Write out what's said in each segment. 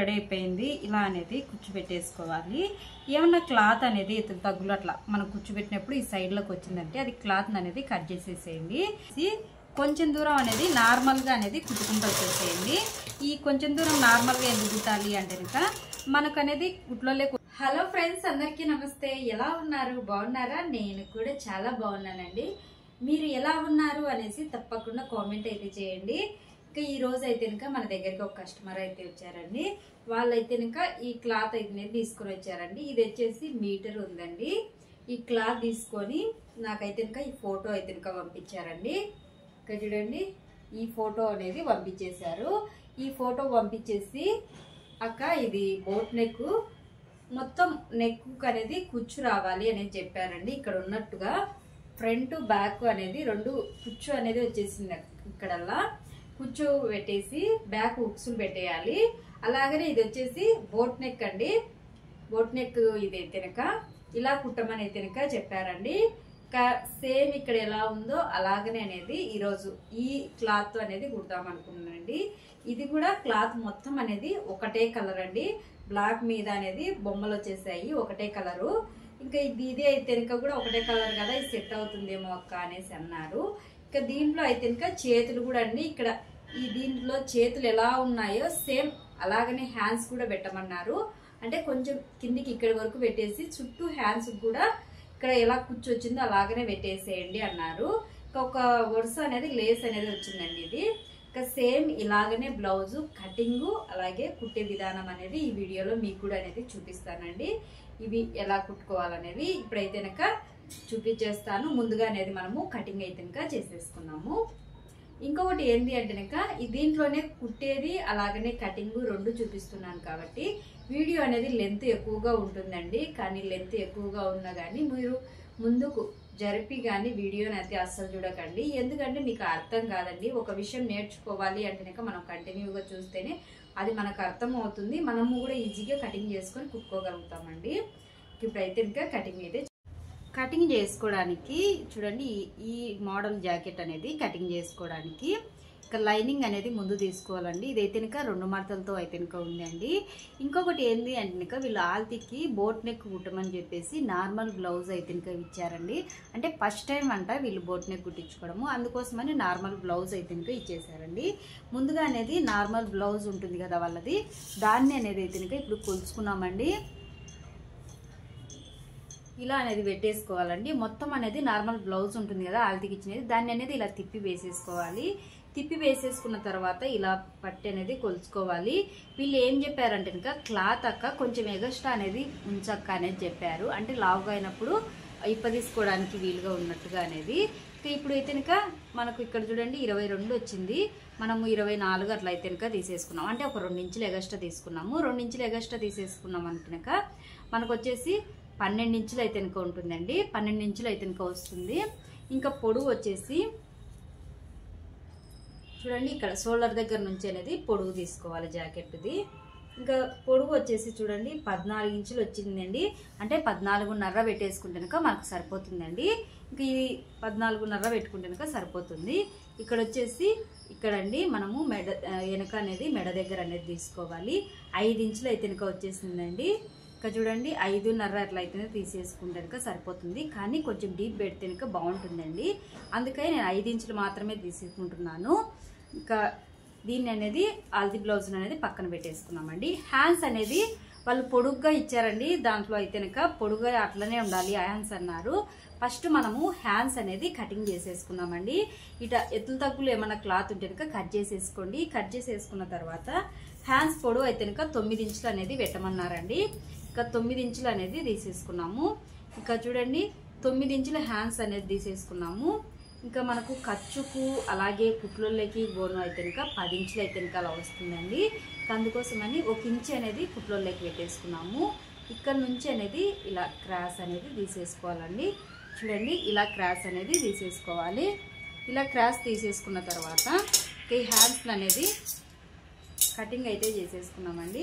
ఇక్కడే అయిపోయింది ఇలా అనేది కూర్చోబెట్టేసుకోవాలి ఏమన్నా క్లాత్ అనేది ఇతను తగ్గులు అట్లా మనం కూర్చోబెట్టినప్పుడు ఈ సైడ్లోకి వచ్చిందంటే అది క్లాత్ అనేది కట్ చేసేసేయండి ఇది కొంచెం దూరం అనేది నార్మల్గా అనేది కుట్టుకుంటూ వచ్చేసేయండి ఈ కొంచెం దూరం నార్మల్గా ఎందుకు కుట్టాలి అంటే కనుక మనకు అనేది కుట్లోలే హలో ఫ్రెండ్స్ అందరికీ నమస్తే ఎలా ఉన్నారు బాగున్నారా నేను కూడా చాలా బాగున్నానండి మీరు ఎలా ఉన్నారు అనేసి తప్పకుండా కామెంట్ అయితే చేయండి ఇంకా ఈ రోజు అయితే కనుక మన దగ్గరికి ఒక కస్టమర్ అయితే వచ్చారండి వాళ్ళైతే కనుక ఈ క్లాత్ అయితే తీసుకొని వచ్చారండి ఇది వచ్చేసి మీటర్ ఉందండి ఈ క్లాత్ తీసుకొని నాకైతే కనుక ఈ ఫోటో అయితే కనుక పంపించారండి ఇక్కడ చూడండి ఈ ఫోటో అనేది పంపించేశారు ఈ ఫోటో పంపించేసి అక్క ఇది బోట్ నెక్ మొత్తం నెక్ అనేది కుచ్చు రావాలి అనేది చెప్పారండి ఇక్కడ ఉన్నట్టుగా ఫ్రంట్ బ్యాక్ అనేది రెండు కుచ్చు అనేది వచ్చేసింది ఇక్కడల్లా కుచ్చు పెట్టేసి బ్యాక్ ఉక్సులు పెట్టేయాలి అలాగనే ఇది వచ్చేసి బోట్ నెక్ అండి బోట్ నెక్ ఇది తినక ఇలా కుట్టమని తినక చెప్పారండి సేమ్ ఇక్కడ ఎలా ఉందో అలాగనే అనేది ఈరోజు ఈ క్లాత్ అనేది కుడదాం అనుకున్నానండి ఇది కూడా క్లాత్ మొత్తం అనేది ఒకటే కలర్ అండి బ్లాక్ మీద అనేది బొమ్మలు వచ్చేసాయి ఒకటే కలరు ఇంకా ఇది ఇదే అయితే కనుక కూడా ఒకటే కలర్ కదా ఇది సెట్ అవుతుందేమో అక్క అనేసి అన్నారు ఇంకా దీంట్లో అయితే కనుక చేతులు కూడా అండి ఇక్కడ ఈ దీంట్లో చేతులు ఎలా ఉన్నాయో సేమ్ అలాగనే హ్యాండ్స్ కూడా పెట్టమన్నారు అంటే కొంచెం కిందికి ఇక్కడి వరకు పెట్టేసి చుట్టూ హ్యాండ్స్ కూడా ఇక్కడ ఎలా కూర్చొచ్చిందో అలాగనే పెట్టేసేయండి అన్నారు ఒక వరుస అనేది లేస్ అనేది వచ్చిందండి ఇది ఇంకా సేమ్ ఇలాగనే బ్లౌజ్ కటింగ్ అలాగే కుట్టే విధానం అనేది ఈ వీడియోలో మీకు కూడా అనేది చూపిస్తానండి ఇవి ఎలా కుట్టుకోవాలనేది ఇప్పుడైతే కనుక చూపించేస్తాను ముందుగా అనేది మనము కటింగ్ అయితే కనుక చేసేసుకున్నాము ఇంకొకటి ఏంటి అంటే కనుక దీంట్లోనే కుట్టేది అలాగనే కటింగ్ రెండు చూపిస్తున్నాను కాబట్టి వీడియో అనేది లెంత్ ఎక్కువగా ఉంటుందండి కానీ లెంత్ ఎక్కువగా ఉన్నా కానీ మీరు ముందుకు జరిపి కానీ వీడియోని అయితే అస్సలు చూడకండి ఎందుకంటే మీకు అర్థం కాదండి ఒక విషయం నేర్చుకోవాలి అంటే కనుక మనం కంటిన్యూగా చూస్తేనే అది మనకు అర్థం అవుతుంది మనము కూడా ఈజీగా కటింగ్ చేసుకొని కుట్టుకోగలుగుతామండి ఇప్పుడైతే ఇంకా కటింగ్ అయితే కటింగ్ చేసుకోవడానికి చూడండి ఈ మోడల్ జాకెట్ అనేది కటింగ్ చేసుకోవడానికి ఇక లైనింగ్ అనేది ముందు తీసుకోవాలండి ఇదైతే ఇంకా రెండు మడతలతో అయితే ఇంకా ఉందండి ఇంకొకటి ఏంది అంటే ఇంకా వీళ్ళు ఆల్తీకి బోట్ నెక్ కుట్టమని చెప్పేసి నార్మల్ బ్లౌజ్ అయితే ఇంకా ఇచ్చారండి అంటే ఫస్ట్ టైం అంట వీళ్ళు బోట్ నెక్ కుట్టించుకోవడము అందుకోసమని నార్మల్ బ్లౌజ్ అయితే ఇంకా ఇచ్చేసారండి ముందుగా అనేది నార్మల్ బ్లౌజ్ ఉంటుంది కదా వాళ్ళది దాన్ని అనేది అయితే ఇంకా ఇప్పుడు కొలుచుకున్నామండి ఇలా అనేది పెట్టేసుకోవాలండి మొత్తం అనేది నార్మల్ బ్లౌజ్ ఉంటుంది కదా ఆల్తీకి ఇచ్చినది దాన్ని అనేది ఇలా తిప్పి వేసేసుకోవాలి తిప్పి వేసేసుకున్న తర్వాత ఇలా పట్టి అనేది కొలుచుకోవాలి వీళ్ళు ఏం చెప్పారంటే ఇంకా క్లాత్ అక్క కొంచెం ఎగస్ట్రా అనేది ఉంచక్క అనేది చెప్పారు అంటే లావుగా అయినప్పుడు ఇప్పదీసుకోవడానికి వీలుగా ఉన్నట్టుగా అనేది ఇప్పుడు అయితే కనుక మనకు ఇక్కడ చూడండి ఇరవై రెండు వచ్చింది మనము ఇరవై నాలుగు అట్లా అయితే కనుక తీసేసుకున్నాం అంటే ఒక రెండు ఇంచులు ఎగస్ట్రా తీసుకున్నాము రెండు ఇంచులు ఎగస్ట్రా తీసేసుకున్నాం అనుకున్నాక మనకు వచ్చేసి పన్నెండు ఇంచులు అయితే కనుక ఉంటుందండి పన్నెండు ఇంచులు అయితే కనుక వస్తుంది ఇంకా పొడవు వచ్చేసి చూడండి ఇక్కడ షోల్డర్ దగ్గర నుంచి అనేది పొడుగు తీసుకోవాలి జాకెట్ది ఇంకా పొడుగు వచ్చేసి చూడండి పద్నాలుగు ఇంచులు వచ్చిందండి అంటే పద్నాలుగున్నర పెట్టేసుకుంటే కనుక మనకు సరిపోతుందండి ఇంకా ఇది పద్నాలుగున్నర పెట్టుకుంటే కనుక సరిపోతుంది ఇక్కడ వచ్చేసి ఇక్కడండి మనము మెడ వెనక అనేది మెడ దగ్గర అనేది తీసుకోవాలి ఐదు ఇంచులు అయితే కనుక వచ్చేసిందండి ఇంకా చూడండి ఐదున్నర అట్లా అయితే తీసేసుకుంటే కనుక సరిపోతుంది కానీ కొంచెం డీప్ పెడితే కనుక బాగుంటుందండి అందుకని నేను ఐదు ఇంచులు మాత్రమే తీసుకుంటున్నాను ఇంకా దీన్ని అనేది ఆల్ది బ్లౌజ్ అనేది పక్కన పెట్టేసుకున్నామండి హ్యాండ్స్ అనేది వాళ్ళు పొడుగ్గా ఇచ్చారండి దాంట్లో అయితే కనుక పొడుగ్గా అట్లనే ఉండాలి హ్యాండ్స్ అన్నారు ఫస్ట్ మనము హ్యాండ్స్ అనేది కటింగ్ చేసేసుకున్నామండి ఇట ఎత్తుల తగ్గులు ఏమైనా క్లాత్ ఉంటే కనుక కట్ చేసేసుకోండి కట్ చేసేసుకున్న తర్వాత హ్యాండ్స్ పొడవు అయితే కనుక తొమ్మిది ఇంచులు అనేది పెట్టమన్నారండి ఇంకా తొమ్మిది ఇంచులు అనేది తీసేసుకున్నాము ఇంకా చూడండి తొమ్మిది ఇంచుల హ్యాండ్స్ అనేది తీసేసుకున్నాము ఇంకా మనకు ఖర్చుకు అలాగే కుట్లోళ్ళకి గోను అయితే ఇంకా పది ఇంచులు అయితే ఇంకా అలా వస్తుందండి అందుకోసమని ఒక ఇంచు అనేది కుట్లోళ్ళకి పెట్టేసుకున్నాము ఇక్కడ నుంచి అనేది ఇలా క్రాస్ అనేది తీసేసుకోవాలండి చూడండి ఇలా క్రాస్ అనేది తీసేసుకోవాలి ఇలా క్రాస్ తీసేసుకున్న తర్వాత ఈ హ్యాండ్స్ అనేది కటింగ్ అయితే చేసేసుకున్నామండి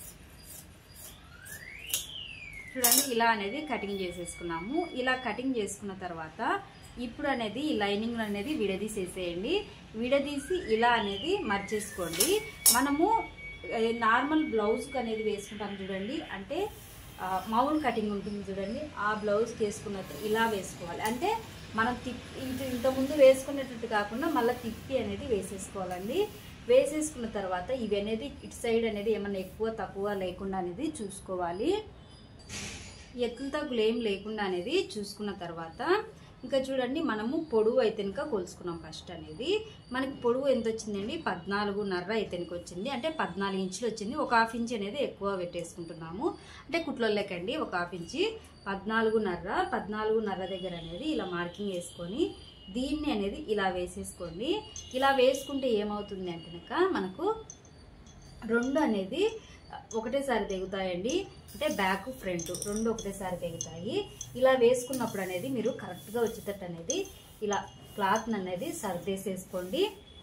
చూడండి ఇలా అనేది కటింగ్ చేసేసుకున్నాము ఇలా కటింగ్ చేసుకున్న తర్వాత ఇప్పుడు అనేది ఈ లైనింగ్ అనేది విడదీసేసేయండి విడదీసి ఇలా అనేది మర్చేసుకోండి మనము నార్మల్ బ్లౌజ్కి అనేది వేసుకుంటాం చూడండి అంటే ఆ, మామూలు కటింగ్ ఉంటుంది చూడండి ఆ బ్లౌజ్కి వేసుకున్నట్టు ఇలా వేసుకోవాలి అంటే మనం తిప్పి ఇంత ఇంతకుముందు వేసుకునేటట్టు కాకుండా మళ్ళీ తిప్పి అనేది వేసేసుకోవాలండి వేసేసుకున్న తర్వాత ఇవి అనేది ఇటు సైడ్ అనేది ఏమన్నా ఎక్కువ తక్కువ లేకుండా అనేది చూసుకోవాలి ఎత్తుల తగ్గులు ఏం లేకుండా అనేది చూసుకున్న తర్వాత ఇంకా చూడండి మనము పొడవు అయితే ఇంకా కొలుసుకున్నాం ఫస్ట్ అనేది మనకి పొడవు ఎంత వచ్చిందండి పద్నాలుగున్నర అయితే వచ్చింది అంటే పద్నాలుగు ఇంచులు వచ్చింది ఒక హాఫ్ ఇంచ్ అనేది ఎక్కువ పెట్టేసుకుంటున్నాము అంటే కుట్లలోకండి ఒక హాఫ్ ఇంచి పద్నాలుగున్నర పద్నాలుగున్నర దగ్గర అనేది ఇలా మార్కింగ్ వేసుకొని దీన్ని అనేది ఇలా వేసేసుకోండి ఇలా వేసుకుంటే ఏమవుతుంది అంటే కనుక మనకు రెండు అనేది ఒకటేసారి తెగుతాయండి అంటే బ్యాక్ ఫ్రంట్ రెండు ఒకటేసారి తెగుతాయి ఇలా వేసుకున్నప్పుడు అనేది మీరు కరెక్ట్గా వచ్చేటట్టు అనేది ఇలా క్లాత్ అనేది సర్దేసేసుకోండి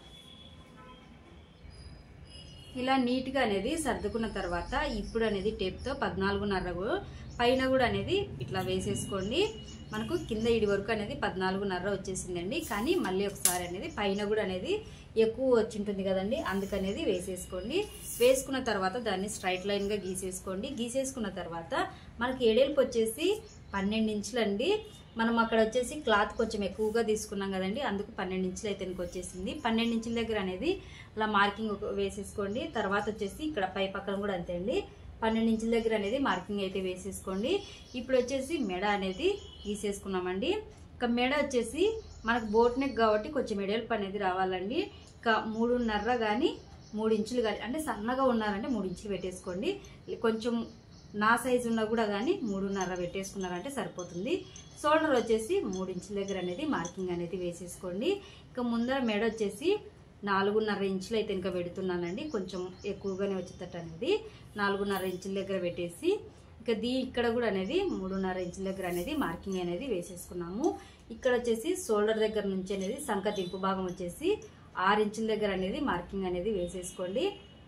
ఇలా నీట్గా అనేది సర్దుకున్న తర్వాత ఇప్పుడు అనేది టేప్తో పద్నాలుగున్నర పైన కూడా అనేది ఇట్లా వేసేసుకోండి మనకు కింద ఇడి వరకు అనేది పద్నాలుగున్నర వచ్చేసిందండి కానీ మళ్ళీ ఒకసారి అనేది పైన కూడా అనేది ఎక్కువ వచ్చి ఉంటుంది కదండి అందుకనేది వేసేసుకోండి వేసుకున్న తర్వాత దాన్ని స్ట్రైట్ లైన్గా గీసేసుకోండి గీసేసుకున్న తర్వాత మనకి ఏడేళ్ళకి వచ్చేసి పన్నెండు ఇంచులండి మనం అక్కడ వచ్చేసి క్లాత్ కొంచెం ఎక్కువగా తీసుకున్నాం కదండి అందుకు పన్నెండు ఇంచులు అయితే నీకు వచ్చేసింది పన్నెండు ఇంచుల దగ్గర అనేది అలా మార్కింగ్ ఒక- వేసేసుకోండి తర్వాత వచ్చేసి ఇక్కడ పై పక్కన కూడా అంతే అండి పన్నెండు ఇంచుల దగ్గర అనేది మార్కింగ్ అయితే వేసేసుకోండి ఇప్పుడు వచ్చేసి మెడ అనేది గీసేసుకున్నామండి ఇక మెడ వచ్చేసి మనకు బోట్ నెక్ కాబట్టి కొంచెం మెడల్పు అనేది రావాలండి ఇక మూడున్నర కానీ మూడు ఇంచులు కానీ అంటే సన్నగా ఉన్నారంటే మూడు ఇంచులు పెట్టేసుకోండి కొంచెం నా సైజు ఉన్నా కూడా కానీ మూడున్నర పెట్టేసుకున్నారంటే సరిపోతుంది షోల్డర్ వచ్చేసి మూడు ఇంచుల దగ్గర అనేది మార్కింగ్ అనేది వేసేసుకోండి ఇక ముందర మెడ వచ్చేసి నాలుగున్నర ఇంచులు అయితే ఇంకా పెడుతున్నానండి కొంచెం ఎక్కువగానే వచ్చేటట్టు అనేది నాలుగున్నర ఇంచుల దగ్గర పెట్టేసి ఇక దీ ఇక్కడ కూడా అనేది మూడున్నర ఇంచుల దగ్గర అనేది మార్కింగ్ అనేది వేసేసుకున్నాము ఇక్కడ వచ్చేసి షోల్డర్ దగ్గర నుంచి అనేది సంక దింపు భాగం వచ్చేసి ఆరు ఇంచుల దగ్గర అనేది మార్కింగ్ అనేది వేసేసుకోండి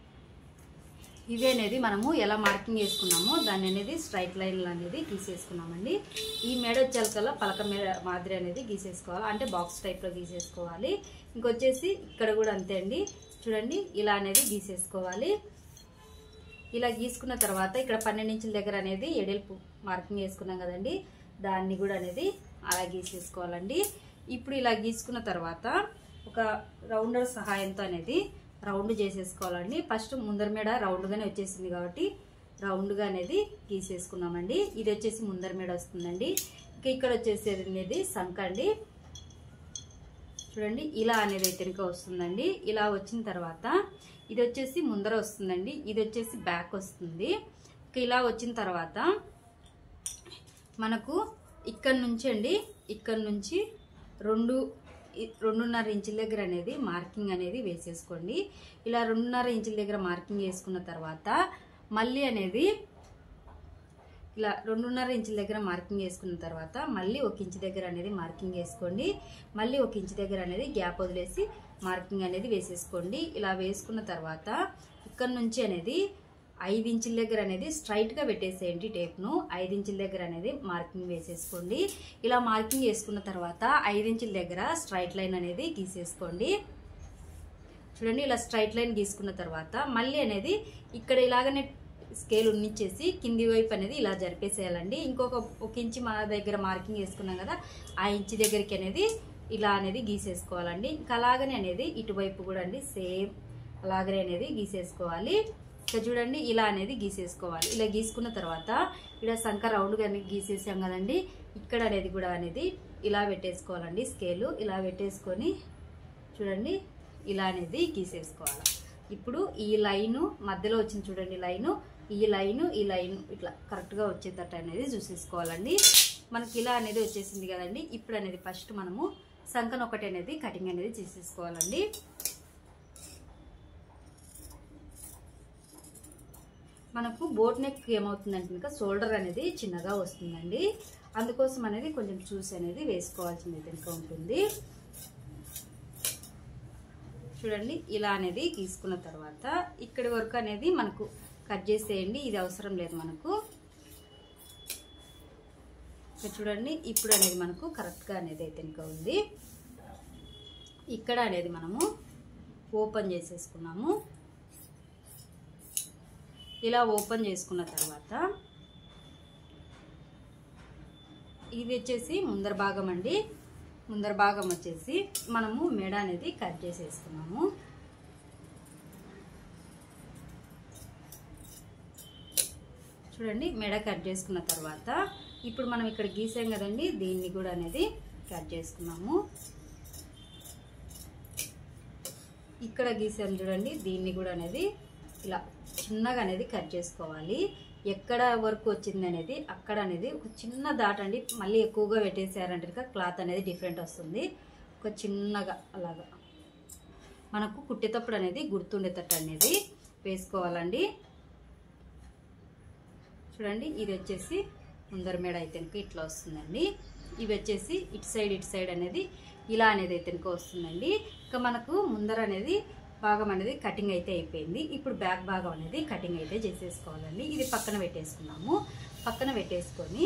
ఇవి అనేది మనము ఎలా మార్కింగ్ చేసుకున్నామో దాన్ని అనేది స్ట్రైట్ లైన్లు అనేది గీసేసుకున్నామండి ఈ మెడ వచ్చేకల్లా పలక మెడ మాదిరి అనేది గీసేసుకోవాలి అంటే బాక్స్ టైప్లో గీసేసుకోవాలి ఇంకొచ్చేసి ఇక్కడ కూడా అంతే అండి చూడండి ఇలా అనేది గీసేసుకోవాలి ఇలా గీసుకున్న తర్వాత ఇక్కడ పన్నెండు ఇంచుల దగ్గర అనేది ఎడల్పు మార్కింగ్ వేసుకున్నాం కదండి దాన్ని కూడా అనేది అలా గీసేసుకోవాలండి ఇప్పుడు ఇలా గీసుకున్న తర్వాత ఒక రౌండర్ సహాయంతో అనేది రౌండ్ చేసేసుకోవాలండి ఫస్ట్ ముందర మేడ రౌండ్గానే వచ్చేసింది కాబట్టి రౌండ్గా అనేది గీసేసుకున్నామండి ఇది వచ్చేసి ముందర మేడ వస్తుందండి ఇంకా ఇక్కడ వచ్చేసేది అనేది సంక అండి చూడండి ఇలా అనేది అయితే కనుక వస్తుందండి ఇలా వచ్చిన తర్వాత ఇది వచ్చేసి ముందర వస్తుందండి ఇది వచ్చేసి బ్యాక్ వస్తుంది ఇక ఇలా వచ్చిన తర్వాత మనకు ఇక్కడ నుంచి అండి ఇక్కడ నుంచి రెండు ఇ- రెండున్నర ఇంచుల దగ్గర అనేది మార్కింగ్ అనేది వేసేసుకోండి ఇలా రెండున్నర ఇంచుల దగ్గర మార్కింగ్ వేసుకున్న తర్వాత మళ్ళీ అనేది ఇలా రెండున్నర ఇంచుల దగ్గర మార్కింగ్ వేసుకున్న తర్వాత మళ్ళీ ఒక ఇంచు దగ్గర అనేది మార్కింగ్ వేసుకోండి మళ్ళీ ఒక ఇంచు దగ్గర అనేది గ్యాప్ వదిలేసి మార్కింగ్ అనేది వేసేసుకోండి ఇలా వేసుకున్న తర్వాత ఇక్కడ నుంచి అనేది ఐదు ఇంచుల దగ్గర అనేది స్ట్రైట్గా పెట్టేసేయండి టేప్ను ఐదు ఇంచుల దగ్గర అనేది మార్కింగ్ వేసేసుకోండి ఇలా మార్కింగ్ వేసుకున్న తర్వాత ఐదు ఇంచుల దగ్గర స్ట్రైట్ లైన్ అనేది గీసేసుకోండి చూడండి ఇలా స్ట్రైట్ లైన్ గీసుకున్న తర్వాత మళ్ళీ అనేది ఇక్కడ ఇలాగనే స్కేల్ ఉన్నిచ్చేసి కింది వైపు అనేది ఇలా జరిపేసేయాలండి ఇంకొక ఒక ఇంచి మా దగ్గర మార్కింగ్ వేసుకున్నాం కదా ఆ ఇంచి దగ్గరికి అనేది ఇలా అనేది గీసేసుకోవాలండి ఇంకా అలాగనే అనేది ఇటువైపు కూడా అండి సేమ్ అలాగనే అనేది గీసేసుకోవాలి ఇక చూడండి ఇలా అనేది గీసేసుకోవాలి ఇలా గీసుకున్న తర్వాత ఇక్కడ సంక రౌండ్గా గీసేసాం కదండి ఇక్కడ అనేది కూడా అనేది ఇలా పెట్టేసుకోవాలండి స్కేలు ఇలా పెట్టేసుకొని చూడండి ఇలా అనేది గీసేసుకోవాలి ఇప్పుడు ఈ లైను మధ్యలో వచ్చింది చూడండి లైను ఈ లైను ఈ లైను ఇట్లా కరెక్ట్గా వచ్చేటట్టు అనేది చూసేసుకోవాలండి మనకి ఇలా అనేది వచ్చేసింది కదండి ఇప్పుడు అనేది ఫస్ట్ మనము సంకన ఒకటి అనేది కటింగ్ అనేది చేసేసుకోవాలండి మనకు బోట్ నెక్ ఏమవుతుందంటే ఇంకా షోల్డర్ అనేది చిన్నగా వస్తుందండి అందుకోసం అనేది కొంచెం చూసి అనేది వేసుకోవాల్సింది ఇంకా ఉంటుంది చూడండి ఇలా అనేది తీసుకున్న తర్వాత ఇక్కడి వరకు అనేది మనకు కట్ చేసేయండి ఇది అవసరం లేదు మనకు ఇక్కడ చూడండి ఇప్పుడు అనేది మనకు కరెక్ట్గా అనేది అయితే ఇంకా ఉంది ఇక్కడ అనేది మనము ఓపెన్ చేసేసుకున్నాము ఇలా ఓపెన్ చేసుకున్న తర్వాత ఇది వచ్చేసి ముందర భాగం అండి ముందర భాగం వచ్చేసి మనము మెడ అనేది కట్ చేసేసుకున్నాము చూడండి మెడ కట్ చేసుకున్న తర్వాత ఇప్పుడు మనం ఇక్కడ గీసాం కదండి దీన్ని కూడా అనేది కట్ చేసుకున్నాము ఇక్కడ గీసాం చూడండి దీన్ని కూడా అనేది ఇలా చిన్నగా అనేది కట్ చేసుకోవాలి ఎక్కడ వరకు వచ్చింది అనేది అక్కడ అనేది ఒక చిన్న దాట అండి మళ్ళీ ఎక్కువగా పెట్టేసారంటే కనుక క్లాత్ అనేది డిఫరెంట్ వస్తుంది ఒక చిన్నగా అలాగా మనకు కుట్టేటప్పుడు అనేది గుర్తుండేటట్టు అనేది వేసుకోవాలండి చూడండి ఇది వచ్చేసి ముందర మేడ అయితే ఇట్లా వస్తుందండి ఇవి వచ్చేసి ఇటు సైడ్ ఇటు సైడ్ అనేది ఇలా అనేది అయితే వస్తుందండి ఇక మనకు ముందర అనేది భాగం అనేది కటింగ్ అయితే అయిపోయింది ఇప్పుడు బ్యాక్ భాగం అనేది కటింగ్ అయితే చేసేసుకోవాలండి ఇది పక్కన పెట్టేసుకున్నాము పక్కన పెట్టేసుకొని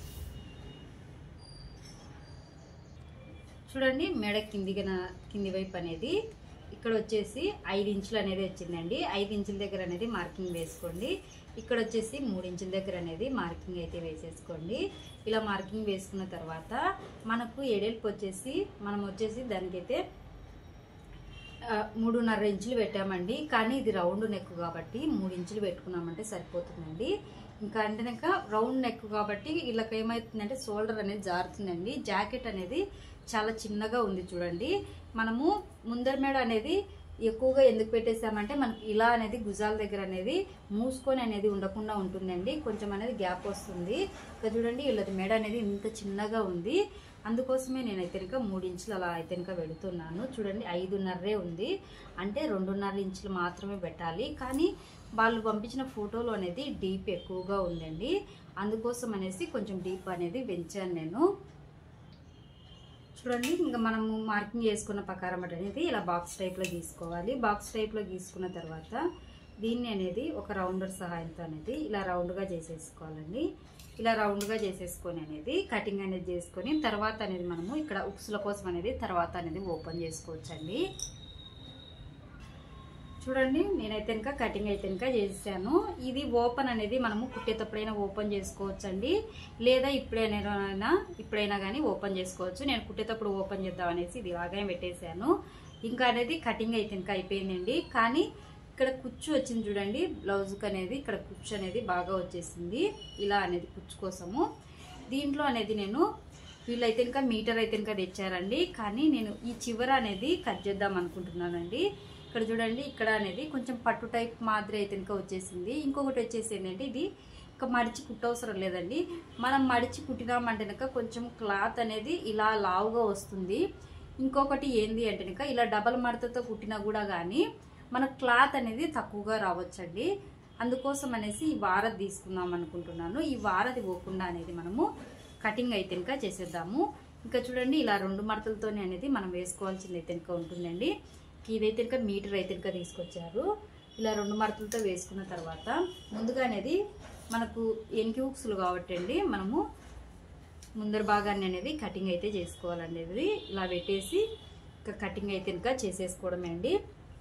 చూడండి మెడ కింది కింది వైపు అనేది ఇక్కడ వచ్చేసి ఐదు ఇంచులు అనేది వచ్చిందండి ఐదు ఇంచుల దగ్గర అనేది మార్కింగ్ వేసుకోండి ఇక్కడ వచ్చేసి మూడు ఇంచుల దగ్గర అనేది మార్కింగ్ అయితే వేసేసుకోండి ఇలా మార్కింగ్ వేసుకున్న తర్వాత మనకు ఎడల్పు వచ్చేసి మనం వచ్చేసి దానికైతే ఆ, మూడున్నర ఇంచులు పెట్టామండి కానీ ఇది రౌండ్ నెక్ కాబట్టి మూడు ఇంచులు పెట్టుకున్నామంటే సరిపోతుందండి ఇంకా అంటే ఇంకా రౌండ్ నెక్ కాబట్టి వీళ్ళకి ఏమవుతుందంటే షోల్డర్ అనేది జారుతుందండి జాకెట్ అనేది చాలా చిన్నగా ఉంది చూడండి మనము ముందర మేడ అనేది ఎక్కువగా ఎందుకు పెట్టేసామంటే మనకి ఇలా అనేది భుజాల దగ్గర అనేది మూసుకొని అనేది ఉండకుండా ఉంటుందండి కొంచెం అనేది గ్యాప్ వస్తుంది ఇక్కడ చూడండి వీళ్ళది మెడ అనేది ఇంత చిన్నగా ఉంది అందుకోసమే నేనైతే కనుక మూడు ఇంచులు అలా అయితే కనుక పెడుతున్నాను చూడండి ఐదున్నరే ఉంది అంటే రెండున్నర ఇంచులు మాత్రమే పెట్టాలి కానీ వాళ్ళు పంపించిన ఫోటోలు అనేది డీప్ ఎక్కువగా ఉందండి అందుకోసం అనేసి కొంచెం డీప్ అనేది పెంచాను నేను చూడండి ఇంకా మనము మార్కింగ్ చేసుకున్న ప్రకారం అనేది ఇలా బాక్స్ టైప్లో గీసుకోవాలి బాక్స్ టైప్లో గీసుకున్న తర్వాత దీన్ని అనేది ఒక రౌండర్ సహాయంతో అనేది ఇలా రౌండ్గా చేసేసుకోవాలండి ఇలా రౌండ్గా చేసేసుకొని అనేది కటింగ్ అనేది చేసుకొని తర్వాత అనేది మనము ఇక్కడ ఉక్సుల కోసం అనేది తర్వాత అనేది ఓపెన్ చేసుకోవచ్చండి చూడండి నేనైతే ఇంకా కటింగ్ అయితే ఇంకా చేసాను ఇది ఓపెన్ అనేది మనము కుట్టేటప్పుడైనా ఓపెన్ చేసుకోవచ్చండి లేదా ఇప్పుడైనా ఇప్పుడైనా కానీ ఓపెన్ చేసుకోవచ్చు నేను కుట్టేటప్పుడు ఓపెన్ చేద్దాం అనేసి ఇది ఇలాగే పెట్టేశాను ఇంకా అనేది కటింగ్ అయితే ఇంకా అయిపోయిందండి కానీ ఇక్కడ కుచ్చు వచ్చింది చూడండి బ్లౌజ్కి అనేది ఇక్కడ కుచ్చు అనేది బాగా వచ్చేసింది ఇలా అనేది కుచ్చు కోసము దీంట్లో అనేది నేను వీళ్ళైతే ఇంకా మీటర్ అయితే ఇంకా తెచ్చారండి కానీ నేను ఈ చివర అనేది కట్ చేద్దాం అనుకుంటున్నానండి ఇక్కడ చూడండి ఇక్కడ అనేది కొంచెం పట్టు టైప్ మాదిరి అయితే ఇంకా వచ్చేసింది ఇంకొకటి వచ్చేసి ఏంటంటే ఇది ఇంకా మడిచి కుట్టవసరం లేదండి మనం మడిచి కుట్టినామంటే కనుక కొంచెం క్లాత్ అనేది ఇలా లావుగా వస్తుంది ఇంకొకటి ఏంది అంటే కనుక ఇలా డబల్ మడతతో కుట్టినా కూడా కానీ మన క్లాత్ అనేది తక్కువగా రావచ్చండి అందుకోసం అనేసి ఈ వారది తీసుకుందాం అనుకుంటున్నాను ఈ వారది పోకుండా అనేది మనము కటింగ్ అయితే ఇంకా చేసేద్దాము ఇంకా చూడండి ఇలా రెండు మడతలతోనే అనేది మనం వేసుకోవాల్సింది అయితే ఇంకా ఉంటుందండి ఇదైతే ఇంకా మీటర్ అయితే ఇంకా తీసుకొచ్చారు ఇలా రెండు మడతలతో వేసుకున్న తర్వాత ముందుగా అనేది మనకు ఎనికి హుక్స్లు కాబట్టి అండి మనము ముందర భాగాన్ని అనేది కటింగ్ అయితే చేసుకోవాలండి ఇది ఇలా పెట్టేసి ఇంకా కటింగ్ అయితే ఇంకా చేసేసుకోవడమే అండి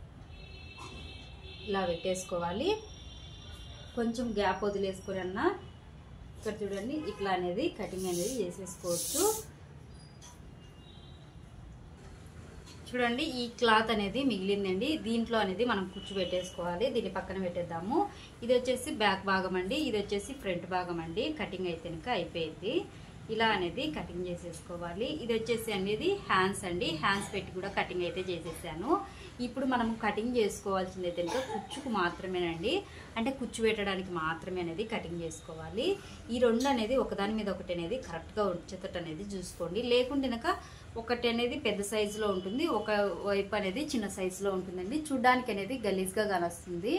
ఇలా పెట్టేసుకోవాలి కొంచెం గ్యాప్ వదిలేసుకొని అన్న ఇక్కడ చూడండి ఇట్లా అనేది కటింగ్ అనేది చేసేసుకోవచ్చు చూడండి ఈ క్లాత్ అనేది మిగిలిందండి దీంట్లో అనేది మనం కుచ్చు పెట్టేసుకోవాలి దీన్ని పక్కన పెట్టేద్దాము ఇది వచ్చేసి బ్యాక్ భాగం అండి ఇది వచ్చేసి ఫ్రంట్ భాగం అండి కటింగ్ అయితే కనుక అయిపోయింది ఇలా అనేది కటింగ్ చేసేసుకోవాలి ఇది వచ్చేసి అనేది హ్యాండ్స్ అండి హ్యాండ్స్ పెట్టి కూడా కటింగ్ అయితే చేసేసాను ఇప్పుడు మనం కటింగ్ చేసుకోవాల్సింది అయితే కనుక కుచ్చుకు మాత్రమేనండి అంటే కుచ్చు పెట్టడానికి మాత్రమే అనేది కటింగ్ చేసుకోవాలి ఈ రెండు అనేది ఒకదాని మీద ఒకటి అనేది కరెక్ట్గా వచ్చేటట్టు అనేది చూసుకోండి లేకుంటే కనుక ఒకటి అనేది పెద్ద సైజులో ఉంటుంది ఒక వైపు అనేది చిన్న సైజులో ఉంటుందండి చూడ్డానికి అనేది గలీజ్గా కానొస్తుంది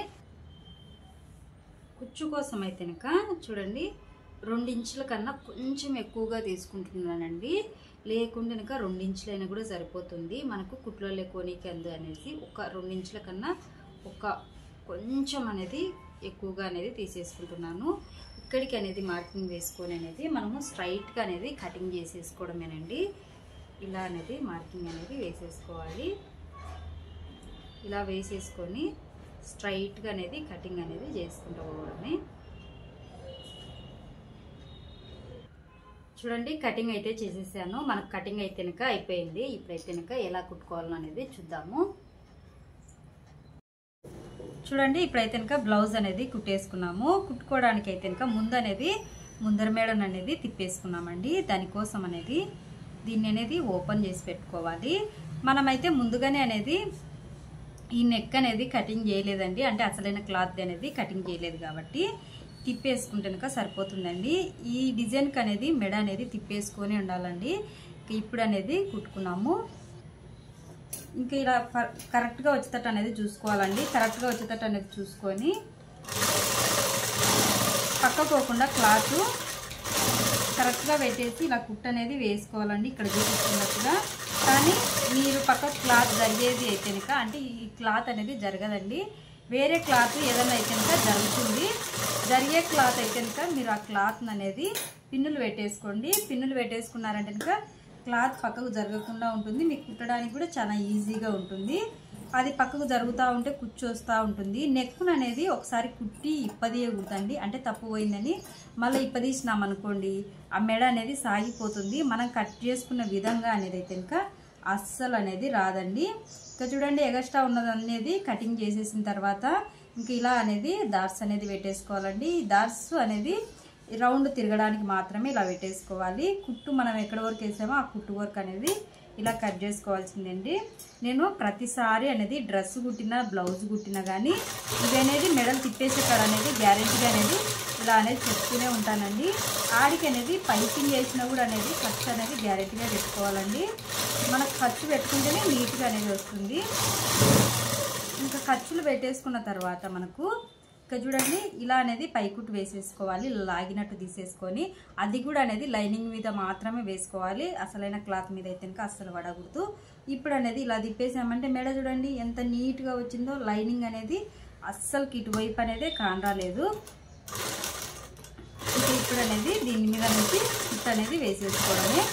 కుచ్చు కోసం అయితే కనుక చూడండి రెండించుల కన్నా కొంచెం ఎక్కువగా తీసుకుంటున్నానండి లేకుండా కనుక రెండించులైనా కూడా సరిపోతుంది మనకు కుట్లలో కోనికి అందు అనేసి ఒక రెండించుల కన్నా ఒక కొంచెం అనేది ఎక్కువగా అనేది తీసేసుకుంటున్నాను ఇక్కడికి అనేది మార్కింగ్ వేసుకొని అనేది మనము స్ట్రైట్గా అనేది కటింగ్ చేసేసుకోవడమేనండి ఇలా అనేది మార్కింగ్ అనేది వేసేసుకోవాలి ఇలా వేసేసుకొని స్ట్రైట్గా అనేది కటింగ్ అనేది చేసుకుంటూ పోవడమే చూడండి కటింగ్ అయితే చేసేసాను మనకు కటింగ్ అయితే కనుక అయిపోయింది ఇప్పుడైతే కనుక ఎలా కుట్టుకోవాలో అనేది చూద్దాము చూడండి ఇప్పుడైతే కనుక బ్లౌజ్ అనేది కుట్టేసుకున్నాము కుట్టుకోవడానికి అయితే కనుక ముందు అనేది ముందర మేడం అనేది తిప్పేసుకున్నామండి దానికోసం అనేది దీన్ని అనేది ఓపెన్ చేసి పెట్టుకోవాలి మనమైతే ముందుగానే అనేది ఈ నెక్ అనేది కటింగ్ చేయలేదండి అంటే అసలైన క్లాత్ అనేది కటింగ్ చేయలేదు కాబట్టి తిప్పేసుకుంటే కనుక సరిపోతుందండి ఈ డిజైన్కి అనేది మెడ అనేది తిప్పేసుకొని ఉండాలండి ఇప్పుడు అనేది కుట్టుకున్నాము ఇంకా ఇలా కరెక్ట్గా వచ్చేటట్టు అనేది చూసుకోవాలండి కరెక్ట్గా వచ్చేటట్టు అనేది చూసుకొని పక్కపోకుండా క్లాత్ కరెక్ట్గా పెట్టేసి ఇలా కుట్ట అనేది వేసుకోవాలండి ఇక్కడ చూపిస్తున్నట్టుగా కానీ మీరు పక్క క్లాత్ జరిగేది అయితే కనుక అంటే ఈ క్లాత్ అనేది జరగదండి వేరే క్లాత్ ఏదైనా అయితే కనుక జరుగుతుంది జరిగే క్లాత్ అయితే కనుక మీరు ఆ క్లాత్ అనేది పిన్నులు పెట్టేసుకోండి పిన్నులు పెట్టేసుకున్నారంటే కనుక క్లాత్ పక్కకు జరగకుండా ఉంటుంది మీకు కుట్టడానికి కూడా చాలా ఈజీగా ఉంటుంది అది పక్కకు జరుగుతూ ఉంటే కూర్చొస్తూ ఉంటుంది నెక్కును అనేది ఒకసారి కుట్టి ఇప్పదీయకూడదండి అంటే తప్పు పోయిందని మళ్ళీ ఇప్పదీసినాం అనుకోండి ఆ మెడ అనేది సాగిపోతుంది మనం కట్ చేసుకున్న విధంగా అనేది అయితే ఇంకా అస్సలు అనేది రాదండి ఇంకా చూడండి ఎగస్ట్రా ఉన్నది అనేది కటింగ్ చేసేసిన తర్వాత ఇంక ఇలా అనేది దార్స్ అనేది పెట్టేసుకోవాలండి ఈ దార్స్ అనేది రౌండ్ తిరగడానికి మాత్రమే ఇలా పెట్టేసుకోవాలి కుట్టు మనం ఎక్కడ వరకు వేసామో ఆ కుట్టు వర్క్ అనేది ఇలా కట్ చేసుకోవాల్సిందండి నేను ప్రతిసారి అనేది డ్రెస్ కుట్టినా బ్లౌజ్ కుట్టినా కానీ ఇది అనేది మెడల్ తిప్పేసే కాడ అనేది గ్యారెంటీగా అనేది ఇలా అనేది చెప్తూనే ఉంటానండి ఆడికి అనేది పైపింగ్ వేసినా కూడా అనేది ఖర్చు అనేది గ్యారెంటీగా పెట్టుకోవాలండి మనకు ఖర్చు పెట్టుకుంటేనే నీట్గా అనేది వస్తుంది ఇంకా ఖర్చులు పెట్టేసుకున్న తర్వాత మనకు ఇంకా చూడండి ఇలా అనేది పైకుట్టు వేసేసుకోవాలి లాగినట్టు తీసేసుకొని అది కూడా అనేది లైనింగ్ మీద మాత్రమే వేసుకోవాలి అసలైన క్లాత్ మీద అయితే కనుక అస్సలు పడకూడదు ఇప్పుడు అనేది ఇలా తిప్పేసామంటే మెడ చూడండి ఎంత నీట్గా వచ్చిందో లైనింగ్ అనేది అస్సలకి ఇటువైపు అనేది కానరాలేదు ఇంకా ఇప్పుడు అనేది దీని మీద నుంచి కుట్టు అనేది వేసేసుకోవడమే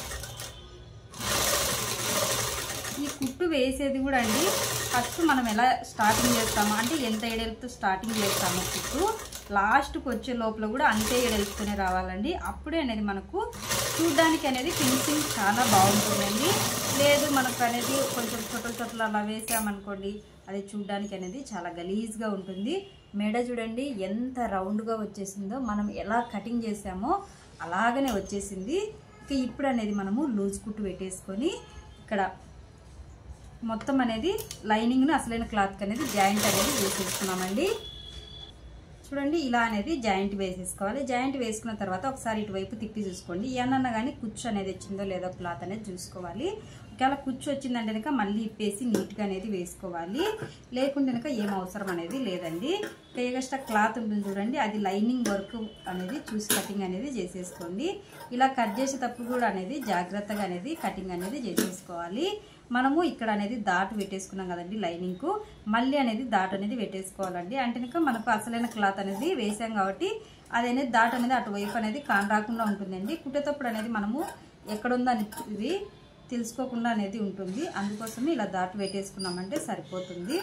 ఈ కుట్టు వేసేది కూడా అండి ఫస్ట్ మనం ఎలా స్టార్టింగ్ చేస్తామో అంటే ఎంత ఎడెలుపుతో స్టార్టింగ్ చేస్తామో కుట్టు లాస్ట్కి వచ్చే లోపల కూడా అంతే ఎడెలుపుతూనే రావాలండి అప్పుడే అనేది మనకు చూడ్డానికి అనేది ఫినిషింగ్ చాలా బాగుంటుందండి లేదు మనకు అనేది కొంచెం చొట్టలు చొట్టలు అలా వేసామనుకోండి అది చూడ్డానికి అనేది చాలా గలీజ్గా ఉంటుంది మెడ చూడండి ఎంత రౌండ్గా వచ్చేసిందో మనం ఎలా కటింగ్ చేసామో అలాగనే వచ్చేసింది ఇక ఇప్పుడు అనేది మనము లూజ్ కుట్టు పెట్టేసుకొని ఇక్కడ మొత్తం అనేది లైనింగ్ను అసలైన క్లాత్ అనేది జాయింట్ అనేది వేసేసుకున్నామండి చూడండి ఇలా అనేది జాయింట్ వేసేసుకోవాలి జాయింట్ వేసుకున్న తర్వాత ఒకసారి ఇటువైపు తిప్పి చూసుకోండి ఏమన్నా కానీ కుచ్చు అనేది వచ్చిందో లేదో క్లాత్ అనేది చూసుకోవాలి ఒకవేళ కుచ్చు వచ్చిందంటే కనుక మళ్ళీ ఇప్పేసి నీట్గా అనేది వేసుకోవాలి లేకుంటే కనుక ఏం అవసరం అనేది లేదండి ఎగస్ట్రా క్లాత్ ఉంటుంది చూడండి అది లైనింగ్ వర్క్ అనేది చూసి కటింగ్ అనేది చేసేసుకోండి ఇలా కట్ చేసేటప్పుడు కూడా అనేది జాగ్రత్తగా అనేది కటింగ్ అనేది చేసేసుకోవాలి మనము ఇక్కడ అనేది దాటు పెట్టేసుకున్నాం కదండి లైనింగ్కు మళ్ళీ అనేది దాటు అనేది పెట్టేసుకోవాలండి అంటే కనుక మనకు అసలైన క్లాత్ అనేది వేసాం కాబట్టి అది అనేది దాటు అనేది అటువైపు అనేది కాన్ రాకుండా ఉంటుందండి కుట్టేటప్పుడు అనేది మనము ఎక్కడుందో అనేది తెలుసుకోకుండా అనేది ఉంటుంది అందుకోసమే ఇలా దాటు పెట్టేసుకున్నామంటే సరిపోతుంది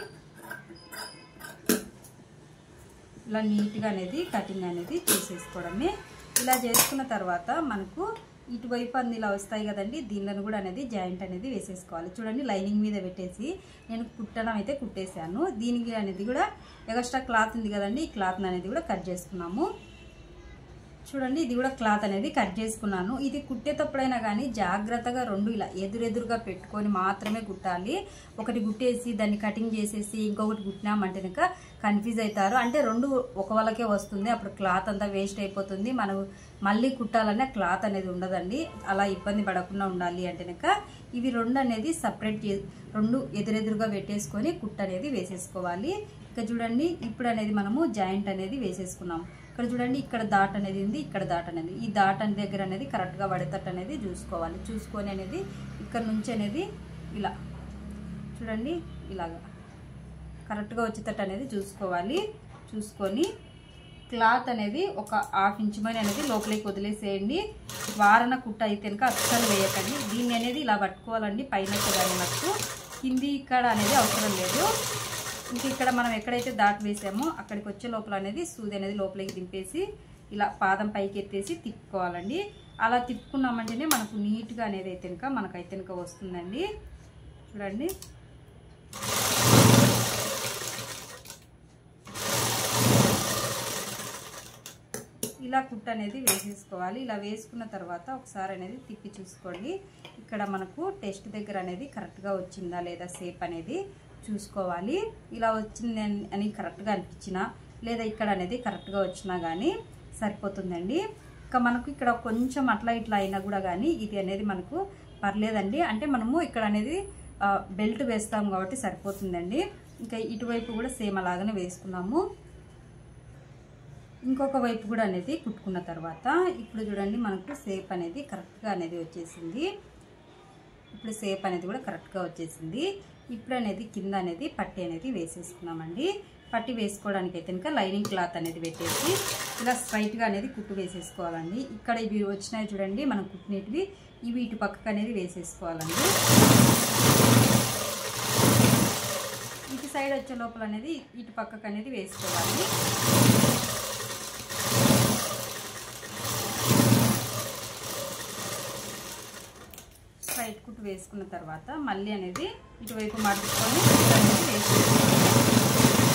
ఇలా నీట్గా అనేది కటింగ్ అనేది చేసేసుకోవడమే ఇలా చేసుకున్న తర్వాత మనకు ఇటువైపు అన్ని ఇలా వస్తాయి కదండి దీనిలను కూడా అనేది జాయింట్ అనేది వేసేసుకోవాలి చూడండి లైనింగ్ మీద పెట్టేసి నేను కుట్టడం అయితే కుట్టేశాను దీనికి అనేది కూడా ఎక్స్ట్రా క్లాత్ ఉంది కదండి ఈ క్లాత్ అనేది కూడా కట్ చేసుకున్నాము చూడండి ఇది కూడా క్లాత్ అనేది కట్ చేసుకున్నాను ఇది కుట్టేటప్పుడైనా కానీ జాగ్రత్తగా రెండు ఇలా ఎదురెదురుగా పెట్టుకొని మాత్రమే కుట్టాలి ఒకటి కుట్టేసి దాన్ని కటింగ్ చేసేసి ఇంకొకటి కుట్టినామంటే కనుక కన్ఫ్యూజ్ అవుతారు అంటే రెండు ఒక వాళ్ళకే వస్తుంది అప్పుడు క్లాత్ అంతా వేస్ట్ అయిపోతుంది మనం మళ్ళీ కుట్టాలనే క్లాత్ అనేది ఉండదండి అలా ఇబ్బంది పడకుండా ఉండాలి అంటే కనుక ఇవి రెండు అనేది సపరేట్ చే రెండు ఎదురెదురుగా పెట్టేసుకొని కుట్ట అనేది వేసేసుకోవాలి ఇక చూడండి ఇప్పుడు అనేది మనము జాయింట్ అనేది వేసేసుకున్నాం ఇక్కడ చూడండి ఇక్కడ దాట్ అనేది ఉంది ఇక్కడ దాట్ అనేది ఈ దాట్ అనే దగ్గర అనేది కరెక్ట్గా పడేటట్టు అనేది చూసుకోవాలి చూసుకొని అనేది ఇక్కడ నుంచి అనేది ఇలా చూడండి ఇలాగా కరెక్ట్గా వచ్చేటట్టు అనేది చూసుకోవాలి చూసుకొని క్లాత్ అనేది ఒక హాఫ్ ఇంచ్ మని అనేది లోపలికి వదిలేసేయండి వారన కుట్ట అయితే కనుక అస్సలు వేయకండి దీన్ని అనేది ఇలా పట్టుకోవాలండి పైన కానీ మనకు కింది ఇక్కడ అనేది అవసరం లేదు ఇంక ఇక్కడ మనం ఎక్కడైతే దాటి వేసామో అక్కడికి వచ్చే లోపల అనేది సూది అనేది లోపలికి దింపేసి ఇలా పాదం పైకి ఎత్తేసి తిప్పుకోవాలండి అలా తిప్పుకున్నామంటేనే మనకు నీట్గా అనేది అయితే కనుక మనకైతే కనుక వస్తుందండి చూడండి ఇలా కుట్ట అనేది వేసేసుకోవాలి ఇలా వేసుకున్న తర్వాత ఒకసారి అనేది తిప్పి చూసుకోండి ఇక్కడ మనకు టెస్ట్ దగ్గర అనేది కరెక్ట్గా వచ్చిందా లేదా సేప్ అనేది చూసుకోవాలి ఇలా వచ్చింది అని- అని కరెక్ట్గా అనిపించినా లేదా ఇక్కడ అనేది కరెక్ట్గా వచ్చినా కానీ సరిపోతుందండి ఇంకా మనకు ఇక్కడ కొంచెం అట్లా ఇట్లా అయినా కూడా కానీ ఇది అనేది మనకు పర్లేదండి అంటే మనము ఇక్కడ అనేది ఆ, బెల్ట్ వేస్తాం కాబట్టి సరిపోతుందండి ఇంకా ఇటువైపు కూడా సేమ్ అలాగనే వేసుకున్నాము ఇంకొక వైపు కూడా అనేది కుట్టుకున్న తర్వాత ఇప్పుడు చూడండి మనకు సేప్ అనేది కరెక్ట్గా అనేది వచ్చేసింది ఇప్పుడు సేప్ అనేది కూడా కరెక్ట్గా వచ్చేసింది ఇప్పుడు అనేది కింద అనేది పట్టి అనేది వేసేసుకున్నామండి పట్టి వేసుకోవడానికి అయితే ఇంకా లైనింగ్ క్లాత్ అనేది పెట్టేసి ఇలా స్ట్రైట్గా అనేది కుట్టు వేసేసుకోవాలండి ఇక్కడ ఇవి వచ్చినాయి చూడండి మనం కుట్టినవి ఇవి ఇటు పక్కకు అనేది వేసేసుకోవాలండి ఇటు సైడ్ వచ్చే లోపల అనేది ఇటు పక్కకు అనేది వేసుకోవాలి స్ట్రైట్ కుట్టు వేసుకున్న తర్వాత మళ్ళీ అనేది ఇటువైపు మడుచుకొని కుట్టు అనేది వేసుకోవాలి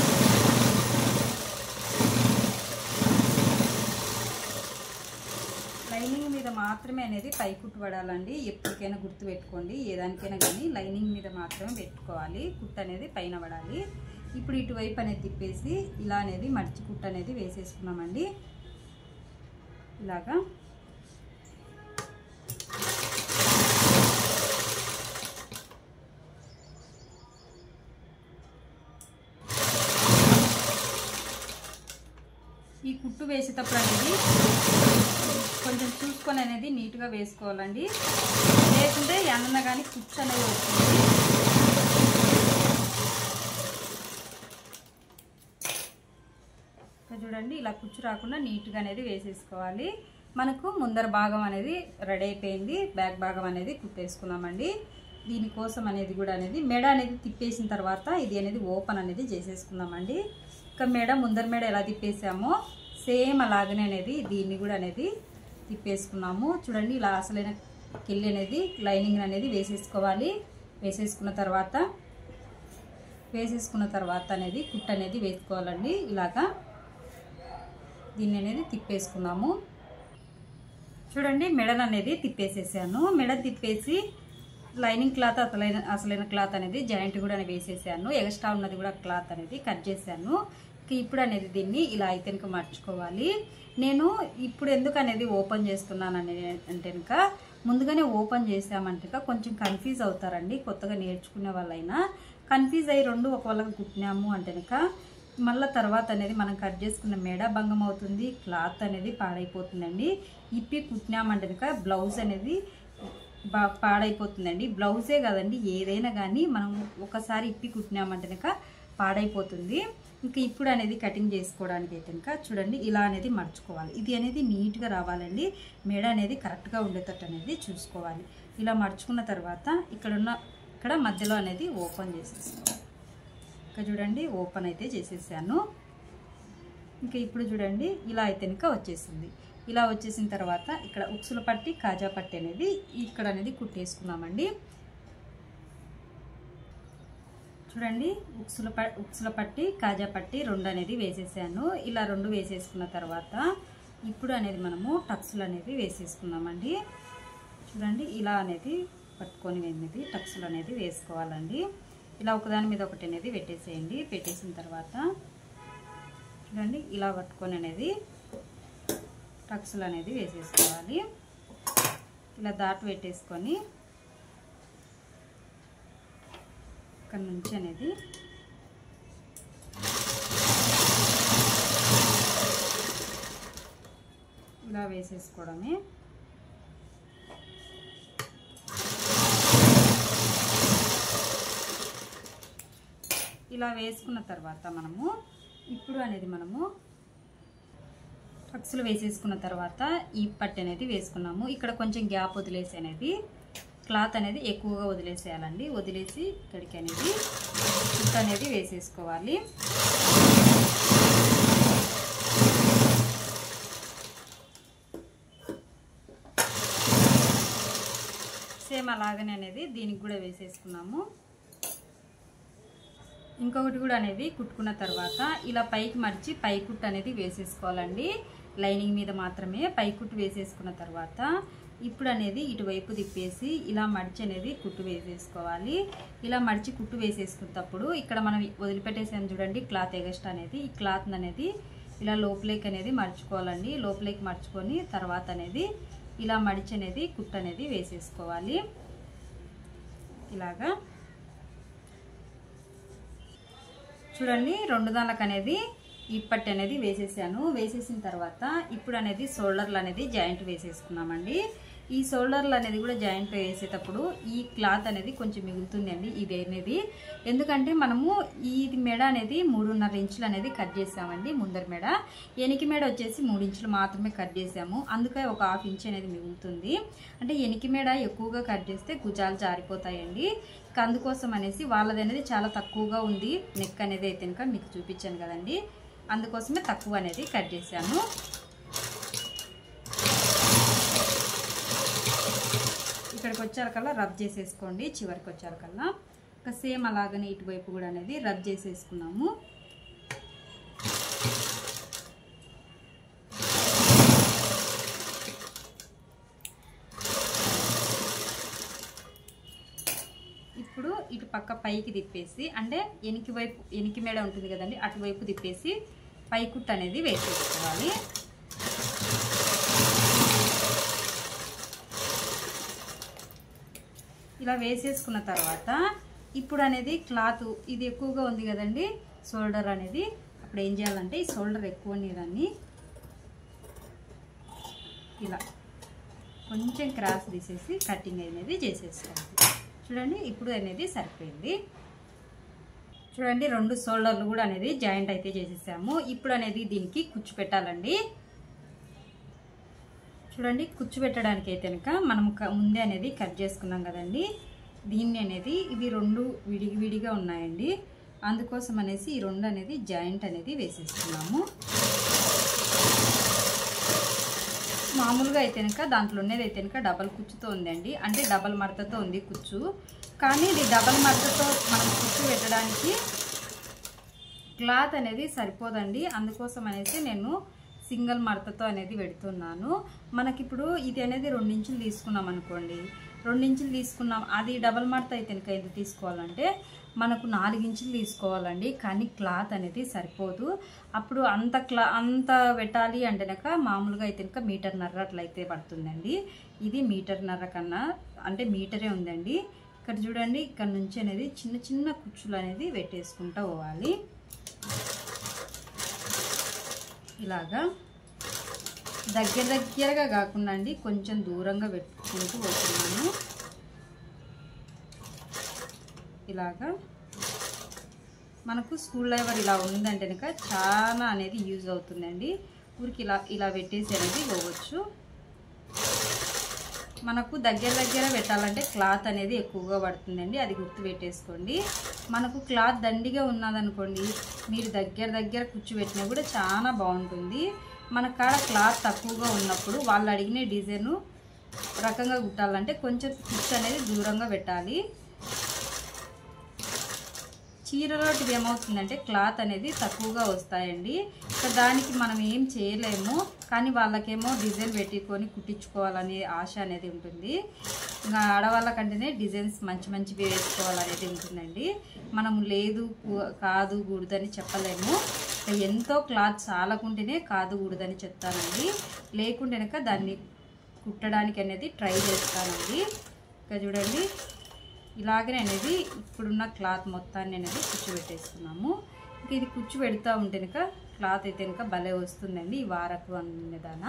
లైనింగ్ మీద మాత్రమే అనేది పై కుట్టు పడాలండి ఎప్పటికైనా గుర్తు పెట్టుకోండి ఏ దానికైనా కానీ లైనింగ్ మీద మాత్రమే పెట్టుకోవాలి కుట్టు అనేది పైన పడాలి ఇప్పుడు ఇటువైపు అనేది తిప్పేసి ఇలా అనేది మడిచి కుట్టు అనేది వేసేసుకున్నామండి ఇలాగా ఈ కుట్టు వేసేటప్పుడు అనేది కొంచెం చూసుకొని అనేది నీట్గా వేసుకోవాలండి లేకుంటే ఎన్న కానీ కుచ్చు అనేది వస్తుంది ఇక్కడ చూడండి ఇలా కుచ్చు రాకుండా నీట్గా అనేది వేసేసుకోవాలి మనకు ముందర భాగం అనేది రెడీ అయిపోయింది బ్యాక్ భాగం అనేది కుట్టేసుకున్నామండి దీనికోసం అనేది కూడా అనేది మెడ అనేది తిప్పేసిన తర్వాత ఇది అనేది ఓపెన్ అనేది చేసేసుకున్నామండి ఇక మెడ ముందర మెడ ఎలా తిప్పేసామో సేమ్ అలాగనే అనేది దీన్ని కూడా అనేది తిప్పేసుకున్నాము చూడండి ఇలా అసలైన కిల్లి అనేది లైనింగ్ అనేది వేసేసుకోవాలి వేసేసుకున్న తర్వాత వేసేసుకున్న తర్వాత అనేది కుట్ అనేది వేసుకోవాలండి ఇలాగా దీన్ని అనేది తిప్పేసుకున్నాము చూడండి మెడను అనేది తిప్పేసేసాను మెడ తిప్పేసి లైనింగ్ క్లాత్ అసలైన అసలైన క్లాత్ అనేది జాయింట్ కూడా వేసేసాను ఎక్స్ట్రా ఉన్నది కూడా క్లాత్ అనేది కట్ చేశాను ఇక ఇప్పుడు అనేది దీన్ని ఇలా అయితే కనుక మర్చుకోవాలి నేను ఇప్పుడు ఎందుకు అనేది ఓపెన్ చేస్తున్నాను అనేది అంటే కనుక ముందుగానే ఓపెన్ చేసామంటే కనుక కొంచెం కన్ఫ్యూజ్ అవుతారండి కొత్తగా నేర్చుకునే వాళ్ళైనా కన్ఫ్యూజ్ అయ్యి రెండు ఒక వాళ్ళకి కుట్టినాము అంటే కనుక మళ్ళీ తర్వాత అనేది మనం కట్ చేసుకున్న మెడ భంగం అవుతుంది క్లాత్ అనేది పాడైపోతుందండి ఇప్పి కుట్టినామంటే కనుక బ్లౌజ్ అనేది బా పాడైపోతుందండి బ్లౌజే కదండి ఏదైనా కానీ మనం ఒకసారి ఇప్పి కుట్టినామంటే కనుక పాడైపోతుంది ఇంకా ఇప్పుడు అనేది కటింగ్ చేసుకోవడానికి అయితే కనుక చూడండి ఇలా అనేది మర్చుకోవాలి ఇది అనేది నీట్గా రావాలండి మెడ అనేది కరెక్ట్గా ఉండేటట్టు అనేది చూసుకోవాలి ఇలా మర్చుకున్న తర్వాత ఇక్కడున్న ఇక్కడ మధ్యలో అనేది ఓపెన్ చేసేసుకోవాలి ఇంకా చూడండి ఓపెన్ అయితే చేసేసాను ఇంకా ఇప్పుడు చూడండి ఇలా అయితే ఇంకా వచ్చేసింది ఇలా వచ్చేసిన తర్వాత ఇక్కడ ఉక్సుల పట్టి కాజా పట్టి అనేది ఇక్కడ అనేది కుట్టేసుకున్నామండి చూడండి ఉక్సుల ప ఉక్సుల పట్టి కాజా పట్టి రెండు అనేది వేసేసాను ఇలా రెండు వేసేసుకున్న తర్వాత ఇప్పుడు అనేది మనము టక్సులు అనేది వేసేసుకున్నామండి చూడండి ఇలా అనేది పట్టుకొని అనేది టక్సులు అనేది వేసుకోవాలండి ఇలా ఒకదాని మీద ఒకటి అనేది పెట్టేసేయండి పెట్టేసిన తర్వాత చూడండి ఇలా పట్టుకొని అనేది టక్సులు అనేది వేసేసుకోవాలి ఇలా దాటు పెట్టేసుకొని ఇక్కడ నుంచి అనేది ఇలా వేసేసుకోవడమే ఇలా వేసుకున్న తర్వాత మనము ఇప్పుడు అనేది మనము టక్స్లు వేసేసుకున్న తర్వాత ఈ పట్టు అనేది వేసుకున్నాము ఇక్కడ కొంచెం గ్యాప్ వదిలేసి అనేది క్లాత్ అనేది ఎక్కువగా వదిలేసేయాలండి వదిలేసి ఇక్కడికి అనేది కుట్టు అనేది వేసేసుకోవాలి సేమ్ అలాగనే అనేది దీనికి కూడా వేసేసుకున్నాము ఇంకొకటి కూడా అనేది కుట్టుకున్న తర్వాత ఇలా పైకి మడిచి పై కుట్టు అనేది వేసేసుకోవాలండి లైనింగ్ మీద మాత్రమే పై కుట్టు వేసేసుకున్న తర్వాత ఇప్పుడు అనేది ఇటువైపు తిప్పేసి ఇలా మడిచి అనేది కుట్టు వేసేసుకోవాలి ఇలా మడిచి కుట్టు వేసేసుకున్నప్పుడు ఇక్కడ మనం వదిలిపెట్టేసాను చూడండి క్లాత్ ఎగస్ట్ అనేది ఈ క్లాత్ అనేది ఇలా లోపలికి అనేది మడుచుకోవాలండి లోపలికి మడుచుకొని తర్వాత అనేది ఇలా మడిచి అనేది కుట్టు అనేది వేసేసుకోవాలి ఇలాగా చూడండి రెండు దానికి అనేది ఇప్పటి అనేది వేసేసాను వేసేసిన తర్వాత ఇప్పుడు అనేది షోల్డర్లు అనేది జాయింట్ వేసేసుకున్నామండి ఈ షోల్డర్లు అనేది కూడా జాయింట్ వేసేటప్పుడు ఈ క్లాత్ అనేది కొంచెం మిగులుతుందండి ఇది అనేది ఎందుకంటే మనము ఈ మెడ అనేది మూడున్నర ఇంచులు అనేది కట్ చేసామండి ముందర మెడ ఎనికి మెడ వచ్చేసి మూడు ఇంచులు మాత్రమే కట్ చేసాము అందుకే ఒక హాఫ్ ఇంచ్ అనేది మిగులుతుంది అంటే ఎనికి మెడ ఎక్కువగా కట్ చేస్తే భుజాలు జారిపోతాయండి ఇక అందుకోసం అనేసి వాళ్ళది అనేది చాలా తక్కువగా ఉంది నెక్ అనేది అయితే కనుక మీకు చూపించాను కదండి అందుకోసమే తక్కువ అనేది కట్ చేశాను ఇక్కడికి వచ్చారకల్లా రబ్ చేసేసుకోండి చివరికి వచ్చారకల్లా ఇంకా సేమ్ అలాగనే ఇటువైపు కూడా అనేది రబ్ చేసేసుకున్నాము ఇప్పుడు ఇటు పక్క పైకి తిప్పేసి అంటే ఎనికి వైపు ఎనికి మేడ ఉంటుంది కదండి అటువైపు తిప్పేసి పై కుట్టు అనేది వేసేసుకోవాలి ఇలా వేసేసుకున్న తర్వాత ఇప్పుడు అనేది క్లాత్ ఇది ఎక్కువగా ఉంది కదండి షోల్డర్ అనేది అప్పుడు ఏం చేయాలంటే ఈ షోల్డర్ ఎక్కువ ఉన్నదాన్ని ఇలా కొంచెం క్రాస్ తీసేసి కటింగ్ అనేది చేసేసుకోవాలి చూడండి ఇప్పుడు అనేది సరిపోయింది చూడండి రెండు షోల్డర్లు కూడా అనేది జాయింట్ అయితే చేసేసాము ఇప్పుడు అనేది దీనికి కుచ్చు పెట్టాలండి చూడండి కుచ్చు పెట్టడానికి అయితే కనుక మనం క- ముందే అనేది కట్ చేసుకున్నాం కదండి దీన్ని అనేది ఇవి రెండు విడిగి విడిగా ఉన్నాయండి అందుకోసం అనేసి ఈ రెండు అనేది జాయింట్ అనేది వేసేస్తున్నాము మామూలుగా అయితే కనుక దాంట్లో ఉన్నది అయితే కనుక డబల్ కుచ్చుతో ఉందండి అంటే డబల్ మడతతో ఉంది కుచ్చు కానీ ఇది డబల్ మడతతో మనం కుచ్చు పెట్టడానికి క్లాత్ అనేది సరిపోదండి అందుకోసం అనేసి నేను సింగిల్ మడతతో అనేది పెడుతున్నాను మనకిప్పుడు ఇది అనేది రెండించులు తీసుకున్నాం అనుకోండి రెండించులు తీసుకున్నాం అది డబల్ మడత అయితే కనుక ఎంత తీసుకోవాలంటే మనకు నాలుగించులు తీసుకోవాలండి కానీ క్లాత్ అనేది సరిపోదు అప్పుడు అంత క్లా అంత పెట్టాలి అంటే కనుక మామూలుగా అయితే కనుక మీటర్ నర్ర అట్లయితే పడుతుందండి ఇది మీటర్ నర్ర కన్నా అంటే మీటరే ఉందండి ఇక్కడ చూడండి ఇక్కడ నుంచి అనేది చిన్న చిన్న కుచ్చులు అనేది పెట్టేసుకుంటూ పోవాలి ఇలాగా దగ్గర దగ్గరగా కాకుండా అండి కొంచెం దూరంగా పెట్టుకుంటూ పోతున్నాను ఇలాగా మనకు స్కూల్ లైవర్ ఇలా ఉందంటే కనుక చాలా అనేది యూజ్ అవుతుందండి ఊరికి ఇలా ఇలా పెట్టేసి అనేది పోవచ్చు మనకు దగ్గర దగ్గర పెట్టాలంటే క్లాత్ అనేది ఎక్కువగా పడుతుందండి అది గుర్తు పెట్టేసుకోండి మనకు క్లాత్ దండిగా ఉన్నదనుకోండి మీరు దగ్గర దగ్గర కూర్చో పెట్టినా కూడా చాలా బాగుంటుంది మన కాడ క్లాత్ తక్కువగా ఉన్నప్పుడు వాళ్ళు అడిగిన డిజైన్ రకంగా కుట్టాలంటే కొంచెం కుచ్చు అనేది దూరంగా పెట్టాలి చీరలోటివి ఏమవుతుందంటే క్లాత్ అనేది తక్కువగా వస్తాయండి ఇక దానికి మనం ఏం చేయలేము కానీ వాళ్ళకేమో డిజైన్ పెట్టుకొని కుట్టించుకోవాలనే ఆశ అనేది ఉంటుంది ఇంకా ఆడవాళ్ళకంటేనే డిజైన్స్ మంచి మంచివి వేసుకోవాలనేది ఉంటుందండి మనం లేదు కు- కాదు కూడదని చెప్పలేము ఇక ఎంతో క్లాత్ చాలకుంటేనే కాదు కూడదని చెప్తానండి లేకుంటే కనుక దాన్ని కుట్టడానికి అనేది ట్రై చేస్తానండి ఇక చూడండి ఇలాగనే అనేది ఇప్పుడున్న క్లాత్ మొత్తాన్ని అనేది కూర్చోబెట్టేసుకున్నాము ఇంక ఇది కూర్చో పెడతా ఉంటే కనుక క్లాత్ అయితే కనుక భలే వస్తుందండి ఈ వారకు అనేదాన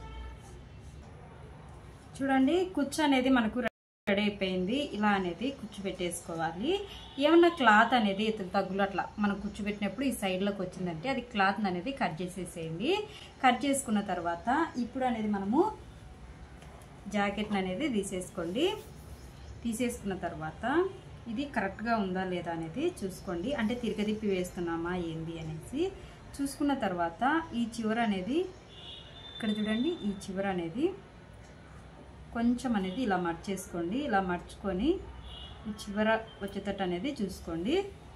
చూడండి కుచ్చు అనేది మనకు రెడీ అయిపోయింది ఇలా అనేది కుచ్చు పెట్టేసుకోవాలి ఏమన్నా క్లాత్ అనేది ఇతను తగ్గులు అట్లా మనం కూర్చోబెట్టినప్పుడు ఈ సైడ్లోకి వచ్చిందంటే అది క్లాత్ అనేది కట్ చేసేసేయండి కట్ చేసుకున్న తర్వాత ఇప్పుడు అనేది మనము జాకెట్ అనేది తీసేసుకోండి తీసేసుకున్న తర్వాత ఇది కరెక్ట్గా ఉందా లేదా అనేది చూసుకోండి అంటే తిరగదిప్పి వేస్తున్నామా ఏంది అనేసి చూసుకున్న తర్వాత ఈ చివర అనేది ఇక్కడ చూడండి ఈ చివర అనేది కొంచెం అనేది ఇలా మర్చేసుకోండి ఇలా మర్చుకొని ఈ చివర వచ్చేటట్టు అనేది చూసుకోండి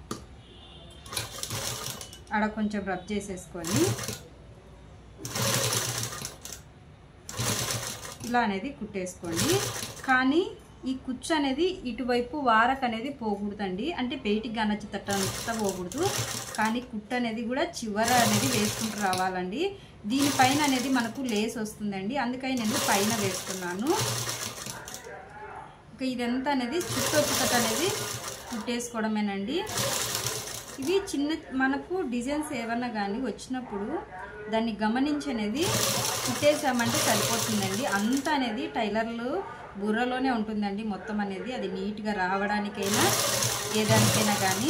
ఆడ కొంచెం రబ్ చేసేసుకొని ఇలా అనేది కుట్టేసుకోండి కానీ ఈ కుచ్చు అనేది ఇటువైపు వారకు అనేది పోకూడదండి అంటే బయటికి గనచ్చేటట్టు అంతా పోకూడదు కానీ కుట్టు అనేది కూడా చివర అనేది వేసుకుంటూ రావాలండి దీనిపైన అనేది మనకు లేస్ వస్తుందండి అందుకని నేను పైన వేస్తున్నాను ఇంకా ఇదంతా అనేది చుట్టూ వచ్చేటట్టు అనేది కుట్టేసుకోవడమేనండి ఇవి చిన్న మనకు డిజైన్స్ ఏమన్నా కానీ వచ్చినప్పుడు దాన్ని గమనించి అనేది కుట్టేసామంటే సరిపోతుందండి అంతా అనేది టైలర్లు బుర్రలోనే ఉంటుందండి మొత్తం అనేది అది నీట్గా రావడానికైనా ఏదానికైనా కానీ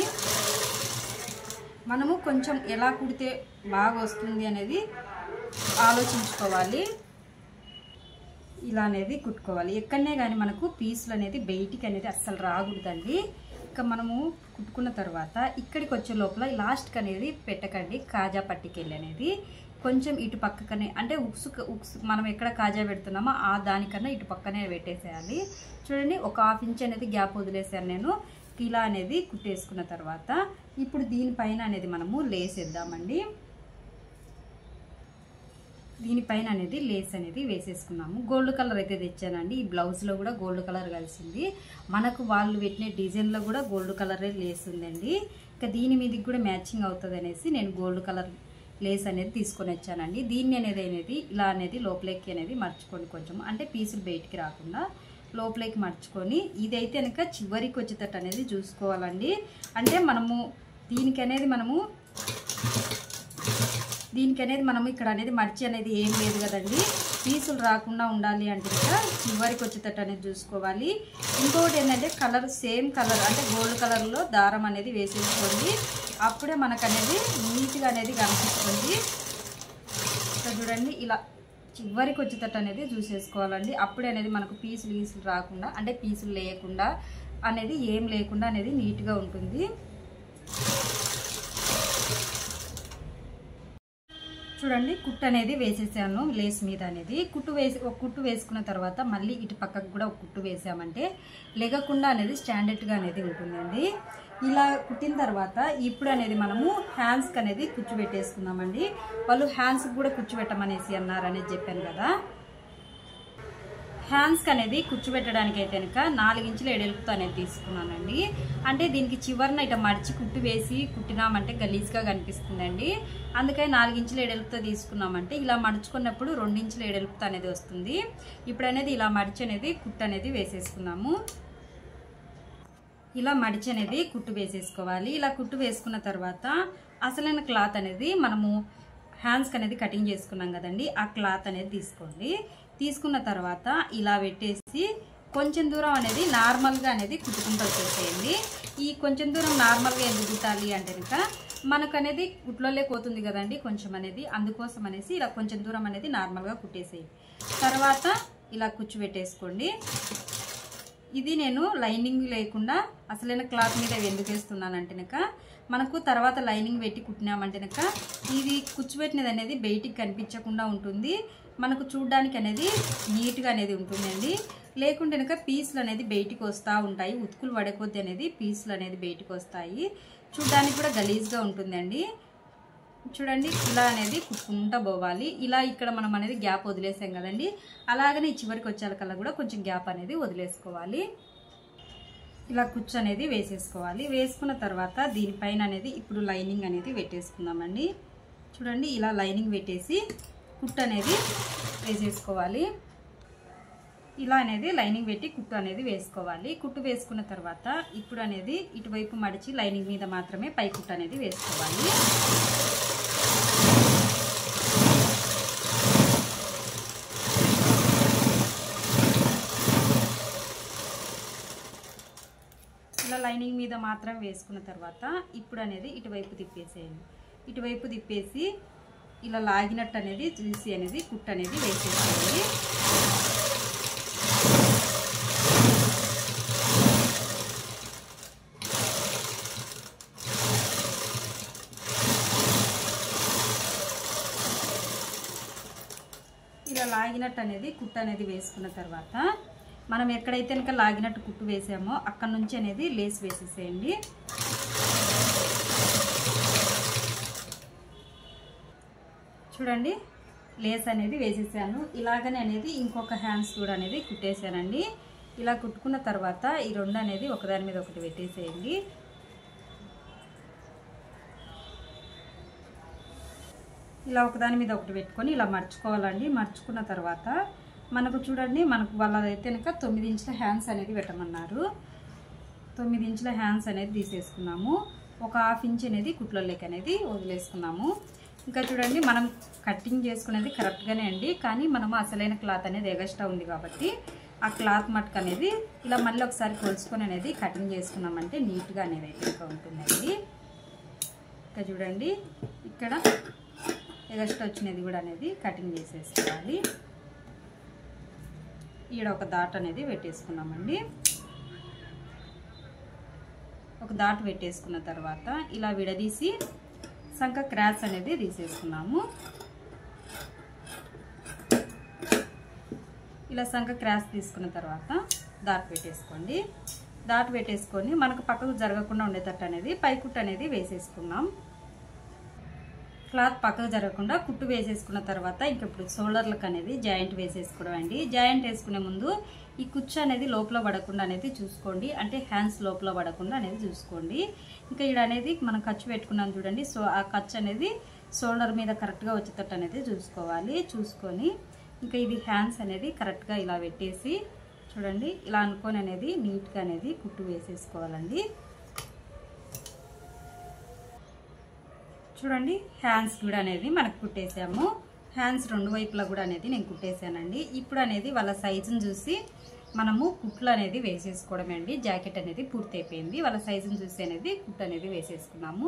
మనము కొంచెం ఎలా కుడితే బాగా వస్తుంది అనేది ఆలోచించుకోవాలి ఇలా అనేది కుట్టుకోవాలి ఎక్కడనే కానీ మనకు పీసులు అనేది బయటికి అనేది అస్సలు రాకూడదండి ఇంకా మనము కుట్టుకున్న తర్వాత ఇక్కడికి వచ్చే లోపల లాస్ట్కి అనేది పెట్టకండి కాజా పట్టికెళ్ళి అనేది కొంచెం ఇటు పక్కకనే అంటే ఉక్సు ఉక్సు మనం ఎక్కడ కాజా పెడుతున్నామో ఆ దానికన్నా ఇటు పక్కనే పెట్టేసేయాలి చూడండి ఒక హాఫ్ ఇంచ్ అనేది గ్యాప్ వదిలేసాను నేను ఇలా అనేది కుట్టేసుకున్న తర్వాత ఇప్పుడు దీనిపైన అనేది మనము లేసేద్దామండి దీనిపైన అనేది లేస్ అనేది వేసేసుకున్నాము గోల్డ్ కలర్ అయితే తెచ్చానండి ఈ బ్లౌజ్లో కూడా గోల్డ్ కలర్ కలిసింది మనకు వాళ్ళు పెట్టిన డిజైన్లో కూడా గోల్డ్ కలరే లేస్ ఉందండి ఇంకా దీని మీదకి కూడా మ్యాచింగ్ అవుతుంది అనేసి నేను గోల్డ్ కలర్ లేస్ అనేది తీసుకొని వచ్చానండి దీన్ని అనేది అనేది ఇలా అనేది లోపలికి అనేది మర్చుకోండి కొంచెం అంటే పీసులు బయటికి రాకుండా లోపలికి మర్చుకొని ఇదైతే కనుక చివరికి వచ్చేటట్టు అనేది చూసుకోవాలండి అంటే మనము దీనికి అనేది మనము దీనికి అనేది మనం ఇక్కడ అనేది మర్చి అనేది ఏం లేదు కదండి పీసులు రాకుండా ఉండాలి అంటే ఇక్కడ చివరికి వచ్చేటట్టు అనేది చూసుకోవాలి ఇంకొకటి ఏంటంటే కలర్ సేమ్ కలర్ అంటే గోల్డ్ కలర్లో దారం అనేది వేసేసుకోండి అప్పుడే మనకు అనేది నీట్గా అనేది కనిపిస్తుంది ఇక్కడ చూడండి ఇలా చివరికి వచ్చేటట్టు అనేది చూసేసుకోవాలండి అప్పుడే అనేది మనకు పీసులు గీసులు రాకుండా అంటే పీసులు లేకుండా అనేది ఏం లేకుండా అనేది నీట్గా ఉంటుంది చూడండి కుట్టు అనేది వేసేసాను లేస్ మీద అనేది కుట్టు వేసి ఒక కుట్టు వేసుకున్న తర్వాత మళ్ళీ ఇటు పక్కకు కూడా ఒక కుట్టు వేసామంటే లెగకుండా అనేది స్టాండర్డ్గా అనేది ఉంటుందండి ఇలా కుట్టిన తర్వాత ఇప్పుడు అనేది మనము హ్యాండ్స్కి అనేది కుచ్చు పెట్టేసుకున్నామండి వాళ్ళు హ్యాండ్స్కి కూడా కుచ్చు పెట్టమనేసి అన్నారు అనేది చెప్పాను కదా హ్యాండ్స్కి అనేది కూర్చోబెట్టడానికి అయితే కనుక నాలుగు ఇంచుల ఎడల్పుతో అనేది తీసుకున్నానండి అంటే దీనికి చివరిన ఇట మడిచి కుట్టు వేసి కుట్టినామంటే గలీజ్గా కనిపిస్తుందండి అందుకని నాలుగు ఇంచుల ఎడల్పుతో తీసుకున్నామంటే ఇలా మడుచుకున్నప్పుడు రెండు ఇంచుల ఎడల్పుతో అనేది వస్తుంది ఇప్పుడు అనేది ఇలా మడిచి అనేది కుట్టు అనేది వేసేసుకున్నాము ఇలా మడిచి అనేది కుట్టు వేసేసుకోవాలి ఇలా కుట్టు వేసుకున్న తర్వాత అసలైన క్లాత్ అనేది మనము హ్యాండ్స్కి అనేది కటింగ్ చేసుకున్నాం కదండి ఆ క్లాత్ అనేది తీసుకోండి తీసుకున్న తర్వాత ఇలా పెట్టేసి కొంచెం దూరం అనేది నార్మల్గా అనేది కుట్టుకుంటూ వచ్చేసేయండి ఈ కొంచెం దూరం నార్మల్గా ఎందుకు కుట్టాలి అంటే కనుక మనకు అనేది కుట్లోలే పోతుంది కదండి కొంచెం అనేది అందుకోసం అనేసి ఇలా కొంచెం దూరం అనేది నార్మల్గా కుట్టేసేయండి తర్వాత ఇలా కూర్చోబెట్టేసుకోండి ఇది నేను లైనింగ్ లేకుండా అసలైన క్లాత్ మీద ఎందుకు వేస్తున్నానంటే కనుక మనకు తర్వాత లైనింగ్ పెట్టి కుట్టినామంటే కనుక ఇది కుచ్చిపెట్టినది అనేది బయటికి కనిపించకుండా ఉంటుంది మనకు చూడడానికి అనేది నీట్గా అనేది ఉంటుందండి లేకుంటే కనుక పీసులు అనేది బయటికి వస్తూ ఉంటాయి ఉతుకులు పడకొద్ది అనేది పీసులు అనేది బయటికి వస్తాయి చూడడానికి కూడా గలీజ్గా ఉంటుందండి చూడండి ఇలా అనేది కుట్టుకుంటా పోవాలి ఇలా ఇక్కడ మనం అనేది గ్యాప్ వదిలేసాం కదండి అలాగనే ఈ చివరికి వచ్చేకల్లా కూడా కొంచెం గ్యాప్ అనేది వదిలేసుకోవాలి ఇలా కుచ్చు అనేది వేసేసుకోవాలి వేసుకున్న తర్వాత దీనిపైన అనేది ఇప్పుడు లైనింగ్ అనేది పెట్టేసుకుందామండి చూడండి ఇలా లైనింగ్ పెట్టేసి కుట్టు అనేది వేసేసుకోవాలి ఇలా అనేది లైనింగ్ పెట్టి కుట్టు అనేది వేసుకోవాలి కుట్టు వేసుకున్న తర్వాత ఇప్పుడు అనేది ఇటువైపు మడిచి లైనింగ్ మీద మాత్రమే పై కుట్టు అనేది వేసుకోవాలి ఇలా లైనింగ్ మీద మాత్రం వేసుకున్న తర్వాత ఇప్పుడు అనేది ఇటువైపు తిప్పేసేయండి ఇటువైపు తిప్పేసి ఇలా లాగినట్టు అనేది తీసి అనేది కుట్టు అనేది వేసేసేయండి ఇలా లాగినట్టు అనేది కుట్టు అనేది వేసుకున్న తర్వాత మనం ఎక్కడైతే కనుక లాగినట్టు కుట్టు వేసామో అక్కడ నుంచి అనేది లేస్ వేసేసేయండి చూడండి లేస్ అనేది వేసేసాను ఇలాగనే అనేది ఇంకొక హ్యాండ్స్ కూడా అనేది కుట్టేసానండి ఇలా కుట్టుకున్న తర్వాత ఈ రెండు అనేది ఒకదాని మీద ఒకటి పెట్టేసేయండి ఇలా ఒకదాని మీద ఒకటి పెట్టుకొని ఇలా మర్చుకోవాలండి మర్చుకున్న తర్వాత మనకు చూడండి మనకు వాళ్ళైతే కనుక తొమ్మిది ఇంచుల హ్యాండ్స్ అనేది పెట్టమన్నారు తొమ్మిది ఇంచుల హ్యాండ్స్ అనేది తీసేసుకున్నాము ఒక హాఫ్ ఇంచ్ అనేది కుట్లలోకి అనేది వదిలేసుకున్నాము ఇంకా చూడండి మనం కటింగ్ చేసుకునేది కరెక్ట్గానే అండి కానీ మనము అసలైన క్లాత్ అనేది ఎగస్ట్రా ఉంది కాబట్టి ఆ క్లాత్ మటుకు అనేది ఇలా మళ్ళీ ఒకసారి కొలుసుకొని అనేది కటింగ్ చేసుకున్నామంటే నీట్గా అనేది అయితే ఇంకా ఉంటుందండి ఇంకా చూడండి ఇక్కడ ఎగస్ట్రా వచ్చినది కూడా అనేది కటింగ్ చేసేసుకోవాలి ఈడ ఒక దాట్ అనేది పెట్టేసుకున్నామండి ఒక దాట్ పెట్టేసుకున్న తర్వాత ఇలా విడదీసి సంక క్రాస్ అనేది తీసేసుకున్నాము ఇలా సంక క్రాస్ తీసుకున్న తర్వాత దాట్ పెట్టేసుకోండి దాట్ పెట్టేసుకొని మనకు పక్కకు జరగకుండా ఉండేటట్టు అనేది పైకుట్టు అనేది వేసేసుకున్నాం క్లాత్ పక్కకు జరగకుండా కుట్టు వేసేసుకున్న తర్వాత ఇంక ఇప్పుడు షోల్డర్లకు అనేది జాయింట్ వేసేసుకోవడం అండి జాయింట్ వేసుకునే ముందు ఈ కుచ్చు అనేది లోపల పడకుండా అనేది చూసుకోండి అంటే హ్యాండ్స్ లోపల పడకుండా అనేది చూసుకోండి ఇంకా ఇక్కడ అనేది మనం ఖర్చు పెట్టుకున్నాం చూడండి సో ఆ ఖర్చు అనేది షోల్డర్ మీద కరెక్ట్గా వచ్చేటట్టు అనేది చూసుకోవాలి చూసుకొని ఇంకా ఇది హ్యాండ్స్ అనేది కరెక్ట్గా ఇలా పెట్టేసి చూడండి ఇలా అనుకొని అనేది నీట్గా అనేది కుట్టు వేసేసుకోవాలండి చూడండి హ్యాండ్స్ కూడా అనేది మనకు కుట్టేసాము హ్యాండ్స్ రెండు వైపులా కూడా అనేది నేను కుట్టేసానండి ఇప్పుడు అనేది వాళ్ళ సైజుని చూసి మనము కుట్లు అనేది వేసేసుకోవడమే అండి జాకెట్ అనేది పూర్తి అయిపోయింది వాళ్ళ సైజుని చూసి అనేది కుట్టు అనేది వేసేసుకున్నాము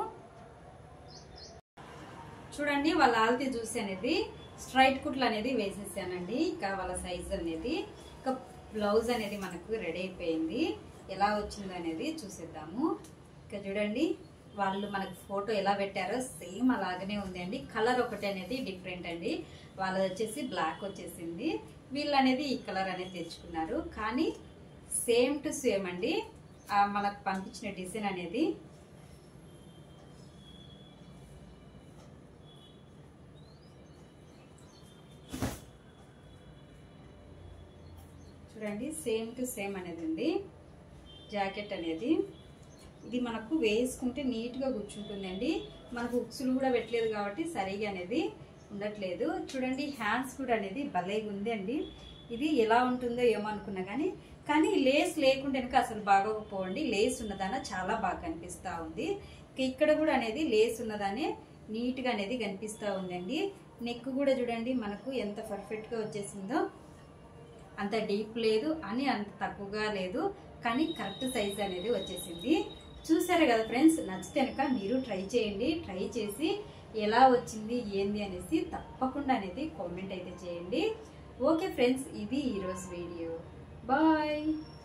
చూడండి వాళ్ళ ఆల్తి చూసి అనేది స్ట్రైట్ కుట్లు అనేది వేసేసానండి ఇంకా వాళ్ళ సైజ్ అనేది ఇంకా బ్లౌజ్ అనేది మనకు రెడీ అయిపోయింది ఎలా వచ్చిందో అనేది చూసేద్దాము ఇంకా చూడండి వాళ్ళు మనకు ఫోటో ఎలా పెట్టారో సేమ్ అలాగనే ఉంది అండి కలర్ ఒకటి అనేది డిఫరెంట్ అండి వాళ్ళది వచ్చేసి బ్లాక్ వచ్చేసింది వీళ్ళు అనేది ఈ కలర్ అనేది తెచ్చుకున్నారు కానీ సేమ్ టు సేమ్ అండి ఆ మనకు పంపించిన డిజైన్ అనేది చూడండి సేమ్ టు సేమ్ అనేది ఉంది జాకెట్ అనేది ఇది మనకు వేసుకుంటే నీట్గా కూర్చుంటుందండి మనకు ఉక్సులు కూడా పెట్టలేదు కాబట్టి సరిగా అనేది ఉండట్లేదు చూడండి హ్యాండ్స్ కూడా అనేది భలేగా ఉంది అండి ఇది ఎలా ఉంటుందో ఏమో అనుకున్నా కానీ కానీ లేస్ లేకుండా వెనక అసలు బాగోకపోండి లేస్ ఉన్నదాన చాలా బాగా కనిపిస్తూ ఉంది ఇక ఇక్కడ కూడా అనేది లేస్ ఉన్నదానే నీట్గా అనేది కనిపిస్తూ ఉందండి నెక్ కూడా చూడండి మనకు ఎంత పర్ఫెక్ట్గా వచ్చేసిందో అంత డీప్ లేదు అని అంత తక్కువగా లేదు కానీ కరెక్ట్ సైజ్ అనేది వచ్చేసింది చూసారు కదా ఫ్రెండ్స్ నచ్చితే కనుక మీరు ట్రై చేయండి ట్రై చేసి ఎలా వచ్చింది ఏంది అనేసి తప్పకుండా అనేది కామెంట్ అయితే చేయండి ఓకే ఫ్రెండ్స్ ఇది ఈరోజు వీడియో బాయ్